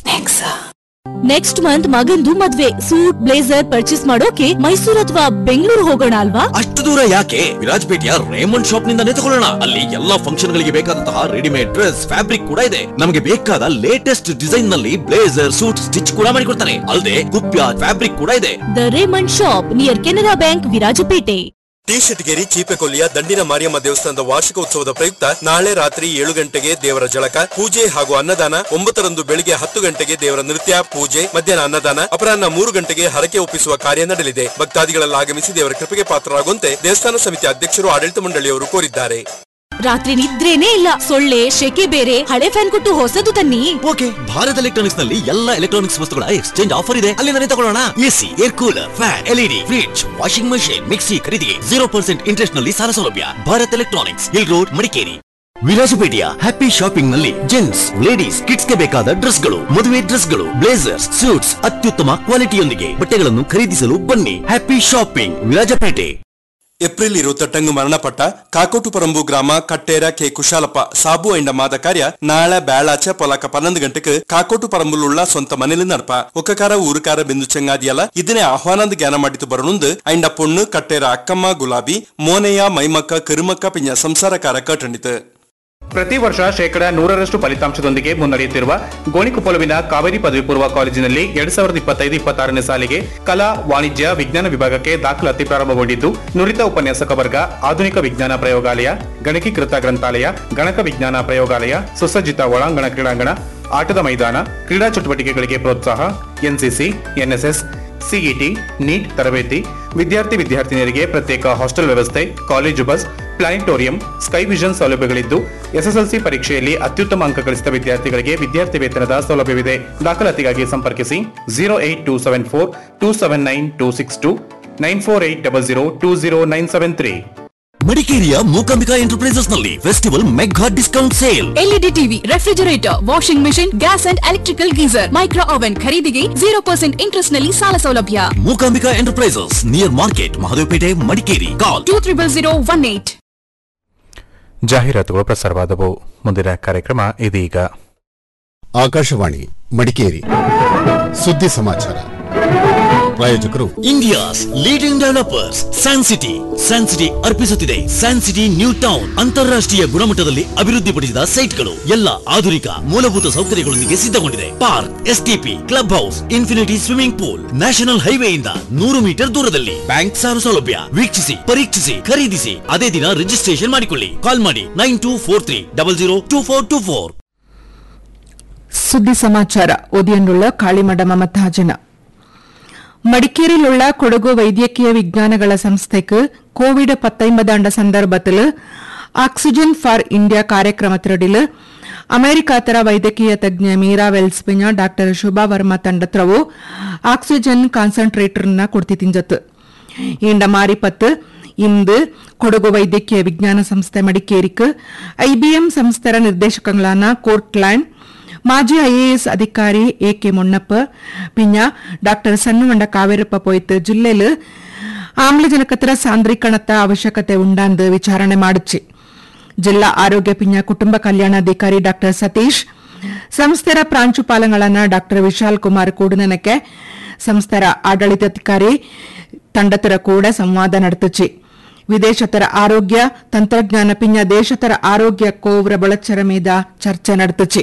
next month ಮಗಂದು ಮದ್ವೆ ಸೂಟ್ ಬ್ಲೇಸರ್ ಪರ್ಚೇಸ್ ಮಾಡೋಕೆ ಮೈಸೂರು ಅಥವಾ ಬೆಂಗಳೂರು ಹೋಗೋಣ ಅಲ್ವಾ ಅಷ್ಟು ದೂರ ಯಾಕೆ ವಿರಾಜಪೇಟೆಯ ರೇಮಂಡ್ ಶಾಪ್ ನಿಂದಾನೇ ತಗೊಳ್ಳೋಣ ಅಲ್ಲಿ ಎಲ್ಲಾ ಫಂಕ್ಷನ್ ಗಳಿಗೆ ಬೇಕಾದಂತಹ ರೆಡಿಮೇಡ್ ಡ್ರೆಸ್ ಫ್ಯಾಬ್ರಿಕ್ ಕೂಡ ಇದೆ ನಮಗೆ ಬೇಕಾದ ಲೇಟೆಸ್ಟ್ ಡಿಸೈನ್ ನಲ್ಲಿ ಬ್ಲೇಸರ್ ಸೂಟ್ ಸ್ಟಿಚ್ ಕೂಡ ಮಾಡಿಕೊಡ್ತಾರೆ ಅಲ್ಲದೆ ಕುಪ್ಯ ಫ್ಯಾಬ್ರಿಕ್ ಕೂಡ ಇದೆ the Raymond shop near Canara bank Virajpet T Shettigeri ಚೀಪೆಕೊಲ್ಲಿಯ ದಂಡಿನ ಮಾರಿಯಮ್ಮ ದೇವಸ್ಥಾನದ ವಾರ್ಷಿಕ ಉತ್ಸವದ ಪ್ರಯುಕ್ತ ನಾಳೆ ರಾತ್ರಿ ಏಳು ಗಂಟೆಗೆ ದೇವರ ಜಳಕ ಪೂಜೆ ಹಾಗೂ ಅನ್ನದಾನ ಒಂಬತ್ತರಂದು ಬೆಳಿಗ್ಗೆ ಹತ್ತು ಗಂಟೆಗೆ ದೇವರ ನೃತ್ಯ ಪೂಜೆ ಮಧ್ಯಾಹ್ನ ಅನ್ನದಾನ ಅಪರಾಹ್ನ ಮೂರು ಗಂಟೆಗೆ ಹರಕೆ ಒಪ್ಪಿಸುವ ಕಾರ್ಯ ನಡೆಯಲಿದೆ ಭಕ್ತಾದಿಗಳೆಲ್ಲ ಆಗಮಿಸಿ ದೇವರ ಕೃಪೆಗೆ ಪಾತ್ರರಾಗುವಂತೆ ದೇವಸ್ಥಾನ ಸಮಿತಿ ಅಧ್ಯಕ್ಷರು ಆಡಳಿತ ಮಂಡಳಿಯವರು ಕೋರಿದ್ದಾರೆ ರಾತ್ರಿ ನಿದ್ರೇನೇ ಇಲ್ಲ ಸೊಳ್ಳೆ ಶೆಕೆ ಬೇರೆ ಹಳೆ ಫ್ಯಾನ್ ಕೊಟ್ಟು ಹೊಸದು ತನ್ನಿ ಓಕೆ ಭಾರತ್ ಎಲೆಕ್ಟ್ರಾನಿಕ್ಸ್ ನಲ್ಲಿ ಎಲ್ಲಾ ಎಲೆಕ್ಟ್ರಾನಿಕ್ಸ್ ವಸ್ತುಗಳ ಎಕ್ಸ್ಚೇಂಜ್ ಆಫರ್ ಇದೆ ಅಲ್ಲಿಂದಲೇ ತಗೊಳ್ಳೋಣ AC air cooler fan LED fridge washing machine mixie ಖರೀದಿಗೆ ಜೀರೋ ಪರ್ಸೆಂಟ್ ಇಂಟ್ರೆಸ್ಟ್ ನಲ್ಲಿ ಸಾಲ ಸೌಲಭ್ಯ Bharat electronics hill road Madikeri ವಿರಾಜಪೇಟೆಯ ಹ್ಯಾಪಿ ಶಾಪಿಂಗ್ ನಲ್ಲಿ ಜೆಂಟ್ಸ್ ಲೇಡೀಸ್ ಕಿಡ್ಸ್ ಗೆ ಬೇಕಾದ ಡ್ರೆಸ್ ಗಳು ಮದುವೆ ಡ್ರೆಸ್ ಗಳು ಬ್ಲೇಸರ್ಸ್ ಸೂಟ್ಸ್ ಅತ್ಯುತ್ತಮ ಕ್ವಾಲಿಟಿಯೊಂದಿಗೆ ಬಟ್ಟೆಗಳನ್ನು ಖರೀದಿಸಲು ಬನ್ನಿ ಹ್ಯಾಪಿ ಶಾಪಿಂಗ್ ವಿರಾಜಪೇಟೆ ಏಪ್ರಿಲ್ ഇരുപത്തെട്ടങ്ങ് മരണപ്പെട്ട കാക്കോട്ടുപറമ്പു ഗ്രാമ കട്ടേര കെ കുശാലപ്പ സാബു ಐಂಡ ಮಾದ ಕಾರ್ಯ ನಾಳೆ ಬ್ಯಾಳಾಚ ಪೊಲಕ ಪನ್ನೊಂದು ಗಂಟೆಗೆ ಕಾಕೋಟುಪರಂಬುലുള്ള ಸ್ವಂತ ಮನೇಲಿ ನಡಪ ಒಕ್ಕಕಾರ ಊರುಕಾರ ಬೆಂದು ಚೆಂಗಾದಿಯಲ್ಲ ಇದನ್ನೇ ಆಹ್ವಾನದ ಜ್ಞಾನ ಮಾಡಿತು ಬರನುಂದು ಐಂಡ ಪೊಣ್ಣು ಕಟ್ಟೇರ ಅಕ್ಕಮ್ಮ ಗುಲಾಬಿ ಮೋನೆಯ ಮೈಮಕ್ಕ ಕರುಮಕ್ಕ ಪಿಂಜ ಸಂಸಾರಕಾರ ಕಟ್ಟಂಡಿತು ಪ್ರತಿ ವರ್ಷ ಶೇಕಡ ನೂರರಷ್ಟು ಫಲಿತಾಂಶದೊಂದಿಗೆ ಮುನ್ನಡೆಯುತ್ತಿರುವ ಗೋಣಿಕೊಪ್ಪಲುವಿನ ಕಾವೇರಿ ಪದವಿ ಪೂರ್ವ ಕಾಲೇಜಿನಲ್ಲಿ ಎರಡ್ ಸಾವಿರದ ಇಪ್ಪತ್ತೈದು ಇಪ್ಪತ್ತಾರನೇ ಸಾಲಿಗೆ ಕಲಾ ವಾಣಿಜ್ಯ ವಿಜ್ಞಾನ ವಿಭಾಗಕ್ಕೆ ದಾಖಲಾತಿ ಪ್ರಾರಂಭಗೊಂಡಿದ್ದು ನುರಿತ ಉಪನ್ಯಾಸಕ ವರ್ಗ ಆಧುನಿಕ ವಿಜ್ಞಾನ ಪ್ರಯೋಗಾಲಯ ಗಣಕೀಕೃತ ಗ್ರಂಥಾಲಯ ಗಣಕ ವಿಜ್ಞಾನ ಪ್ರಯೋಗಾಲಯ ಸುಸಜ್ಜಿತ ಒಳಾಂಗಣ ಕ್ರೀಡಾಂಗಣ ಆಟದ ಮೈದಾನ ಕ್ರೀಡಾ ಚಟುವಟಿಕೆಗಳಿಗೆ ಪ್ರೋತ್ಸಾಹ ಎನ್ಸಿಸಿ ಎನ್ಎಸ್ಎಸ್ ಸಿಇಟಿ ನೀಟ್ ತರಬೇತಿ ವಿದ್ಯಾರ್ಥಿ ವಿದ್ಯಾರ್ಥಿನಿಯರಿಗೆ ಪ್ರತ್ಯೇಕ ಹಾಸ್ಟೆಲ್ ವ್ಯವಸ್ಥೆ college bus planetarium sky vision ಸೌಲಭ್ಯಗಳಿದ್ದು ಎಸ್ಎಸ್ಎಲ್ಸಿ ಪರೀಕ್ಷೆಯಲ್ಲಿ ಅತ್ಯುತ್ತಮ ಅಂಕ ಗಳಿಸಿದ ವಿದ್ಯಾರ್ಥಿಗಳಿಗೆ ವಿದ್ಯಾರ್ಥಿ ವೇತನದ ಸೌಲಭ್ಯವಿದೆ ದಾಖಲಾತಿಗಾಗಿ ಸಂಪರ್ಕಿಸಿ zero eight two seven four two seven nine two six two nine four eight double zero two zero nine seven three ಮಡಿಕೇರಿಯ ಮೂಕಾಂಬಿಕಾ ಎಂಟರ್ಪ್ರೈಸಸ್ ನಲ್ಲಿ festival mega discount sale LED TV refrigerator washing machine gas and electrical geyser micro oven ಖರೀದಿಗೆ zero percent interest ನಲ್ಲಿ ಸಾಲ ಸೌಲಭ್ಯ Mookambika enterprises near market Mahadevpet Madikeri call two triple zero one eight ಜಾಹೀರಾತುಗಳು ಪ್ರಸಾರವಾದವು ಮುಂದಿನ ಕಾರ್ಯಕ್ರಮ ಇದೀಗ ಆಕಾಶವಾಣಿ ಮಡಿಕೇರಿ ಸುದ್ದಿ ಸಮಾಚಾರ ಪ್ರಾಯೋಜಕರು India's leading developers San city San city ಅರ್ಪಿಸುತ್ತಿದೆ ಸ್ಯಾನ್ ಸಿಟಿ ನ್ಯೂ ಟೌನ್ ಅಂತಾರಾಷ್ಟ್ರೀಯ ಗುಣಮಟ್ಟದಲ್ಲಿ ಅಭಿವೃದ್ಧಿಪಡಿಸಿದ ಸೈಟ್ಗಳು ಎಲ್ಲ ಆಧುನಿಕ ಮೂಲಭೂತ ಸೌಕರ್ಯಗಳೊಂದಿಗೆ ಸಿದ್ಧಗೊಂಡಿದೆ park STP club house infinity swimming pool national ಹೈವೇಯಿಂದ ನೂರು ಮೀಟರ್ ದೂರದಲ್ಲಿ ಬ್ಯಾಂಕ್ ಸಾಲ ಸೌಲಭ್ಯ ವೀಕ್ಷಿಸಿ ಪರೀಕ್ಷಿಸಿ ಖರೀದಿಸಿ ಅದೇ ದಿನ ರಿಜಿಸ್ಟ್ರೇಷನ್ ಮಾಡಿಕೊಳ್ಳಿ ಕಾಲ್ ಮಾಡಿ nine two four three double zero two four two four ಸುದ್ದಿ സമാಚಾರ ഒതിയനുള്ള കാളിമട മമതാജന മടിക്കേരിയിലുള്ള കൊടകു വൈദ്യകീയ വിജ്ഞാനಗಳ ಸಂಸ್ಥೆക്ക് കോവിഡ് പത്തൊമ്പതാണ്ട സന്ദർഭത്തിൽ ಆಕ್ಸಿಜನ್ ಫಾರ್ ಇಂಡಿಯಾ ಕಾರ್ಯಕ್ರಮത്തിനിടയിൽ ಅಮೆರಿಕಾತರ ವೈದ್ಯಕೀಯ ತಜ್ಞ ಮೀರಾ ವೆಲ್ಸ್ ಪಿಂಜ ಡಾಕ್ಟರ್ ಶುಭಾ ವರ್ಮಾ ತಂಡತ್ರವು ಆಕ್ಸಿಜನ್ ಕಾನ್ಸಂಟ್ರೇಟರ್ನ ಕೊಡ್ತಿತ್ತಿಂಜತ್ತು ಇಂಡ ಮಾರಿಪತ್ತು ಇಂದು ಕೊಡಗು ವೈದ್ಯಕೀಯ ವಿಜ್ಞಾನ ಸಂಸ್ಥೆ ಮಡಿಕೇರಿക്ക് ಐಬಿಎಂ ಸಂಸ್ಥೆರ ನಿರ್ದೇಶಕಗಳಾನ ಕೋರ್ಟ್ಲ್ಯಾಂಡ್ ಮಾಜಿ ಐಎಎಸ್ ಅಧಿಕಾರಿ ಎ ಕೆ ಮೊನ್ನಪ್ಪ ಪಿಂಜ ಡಾಕ್ಟರ್ ಸಣ್ಣವಂಡ ಕಾವೇರಪ್ಪ ಪೋಯ್ತು ಜಿಲ್ಲೆಲು ಆಮ್ಲಜನಕತರ ಸಾಂದ್ರೀಕರಣದ ಅವಶ್ಯಕತೆ ಉಂಡಾಂದು ವಿಚಾರಣೆ ಮಾಡುಚ್ಚಿ ಜಿಲ್ಲಾ ಆರೋಗ್ಯ ಪಿಂಜ ಕುಟುಂಬ ಕಲ್ಯಾಣಾಧಿಕಾರಿ ಡಾಕ್ಟರ್ ಸತೀಶ್ ಸಂಸ್ಥೆರ ಪ್ರಾಂಶುಪಾಲಗಳಾನ ಡಾಕ್ಟರ್ ವಿಶಾಲ್ ಕುಮಾರ್ ಕೂಡನನಕ್ಕೆ ಸಂಸ್ಥೆರ ಆಡಳಿತಾಧಿಕಾರಿ ತಂಡತರ ಕೂಡ ಸಂವಾದ ನಡೆತುಚ್ಚಿ ವಿದೇಶತರ ಆರೋಗ್ಯ ತಂತ್ರಜ್ಞಾನ ಪಿಂಜ ದೇಶತರ ಆರೋಗ್ಯ ಕೋವ್ರ ಬಳಚರ ಮೀದ ಚರ್ಚೆ ನಡೆದುಚಿ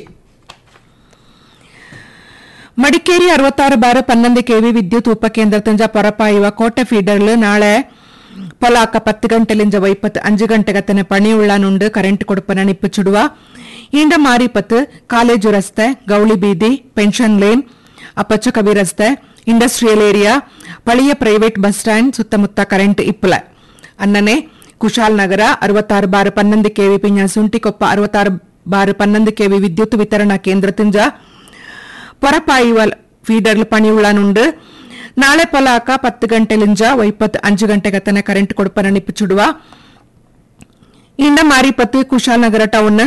ಮಡಿಕೇರಿ ಅರವತ್ತಾರು ಬಾರ್ ಪನ್ನೊಂದು ಕೆವಿ ವಿದ್ಯುತ್ ಉಪಕೇಂದ್ರ ತಂಜ ಪೊರಪಾಯುವ ಕೋಟೆ ಫೀಡರ್ಲು ನಾಳೆ ಪೊಲಾಕ ಪತ್ತು ಗಂಟೆಲಿಂಜ ವೈಪತ್ತು ಅಂಜು ಗಂಟೆಗತ್ತನೆ ಪಣಿಯುಳ್ಳನುಂಡು ಕರೆಂಟ್ ಕೊಡುಪನ ನಿಪ್ಪುಚುಡುವ ಇಂಡ ಮಾರಿಪತ್ತು ಕಾಲೇಜು ರಸ್ತೆ ಗೌಳಿ ಬೀದಿ ಪೆನ್ಷನ್ ಲೇನ್ ಅಪ್ಪಚ್ಚಕವಿ ರಸ್ತೆ ಇಂಡಸ್ಟ್ರಿಯಲ್ ಏರಿಯಾ ಪಳಿಯ ಪ್ರೈವೇಟ್ ಬಸ್ ಸ್ಟ್ಯಾಂಡ್ ಸುತ್ತಮುತ್ತ ಕರೆಂಟ್ ಇಪ್ಪಲ ಅನ್ನನೆ ಕುಶಾಲ್ ನಗರ ಅರವತ್ತಾರು ಬಾರ್ ಪನ್ನೊಂದು ಕೆವಿ ಪಿಂಜ ಸುಂಟಿಕೊಪ್ಪ ಅರವತ್ತಾರು ಬಾರ್ ಪನ್ನೊಂದು ಕೆವಿ ವಿದ್ಯುತ್ ವಿತರಣಾ ಕೇಂದ್ರ ತುಂಜ ಪೊರಪಾಯುವ ಫೀಡರ್ಲು ಪಣಿಯುಳ್ಳನುಂಡು ನಾಳೆ ಪೊಲಾಕ ಪತ್ತು ಗಂಟೆಲಿಂಜ ವೈಪತ್ ಅಂಜು ಗಂಟೆಗತ್ತನೆ ಕರೆಂಟ್ ಕೊಡುಪನ ನಿಪ್ಪುಚುಡುವ ಇಂಡ ಮಾರಿಪತ್ತು ಕುಶಾಲ್ ನಗರ ಟೌನ್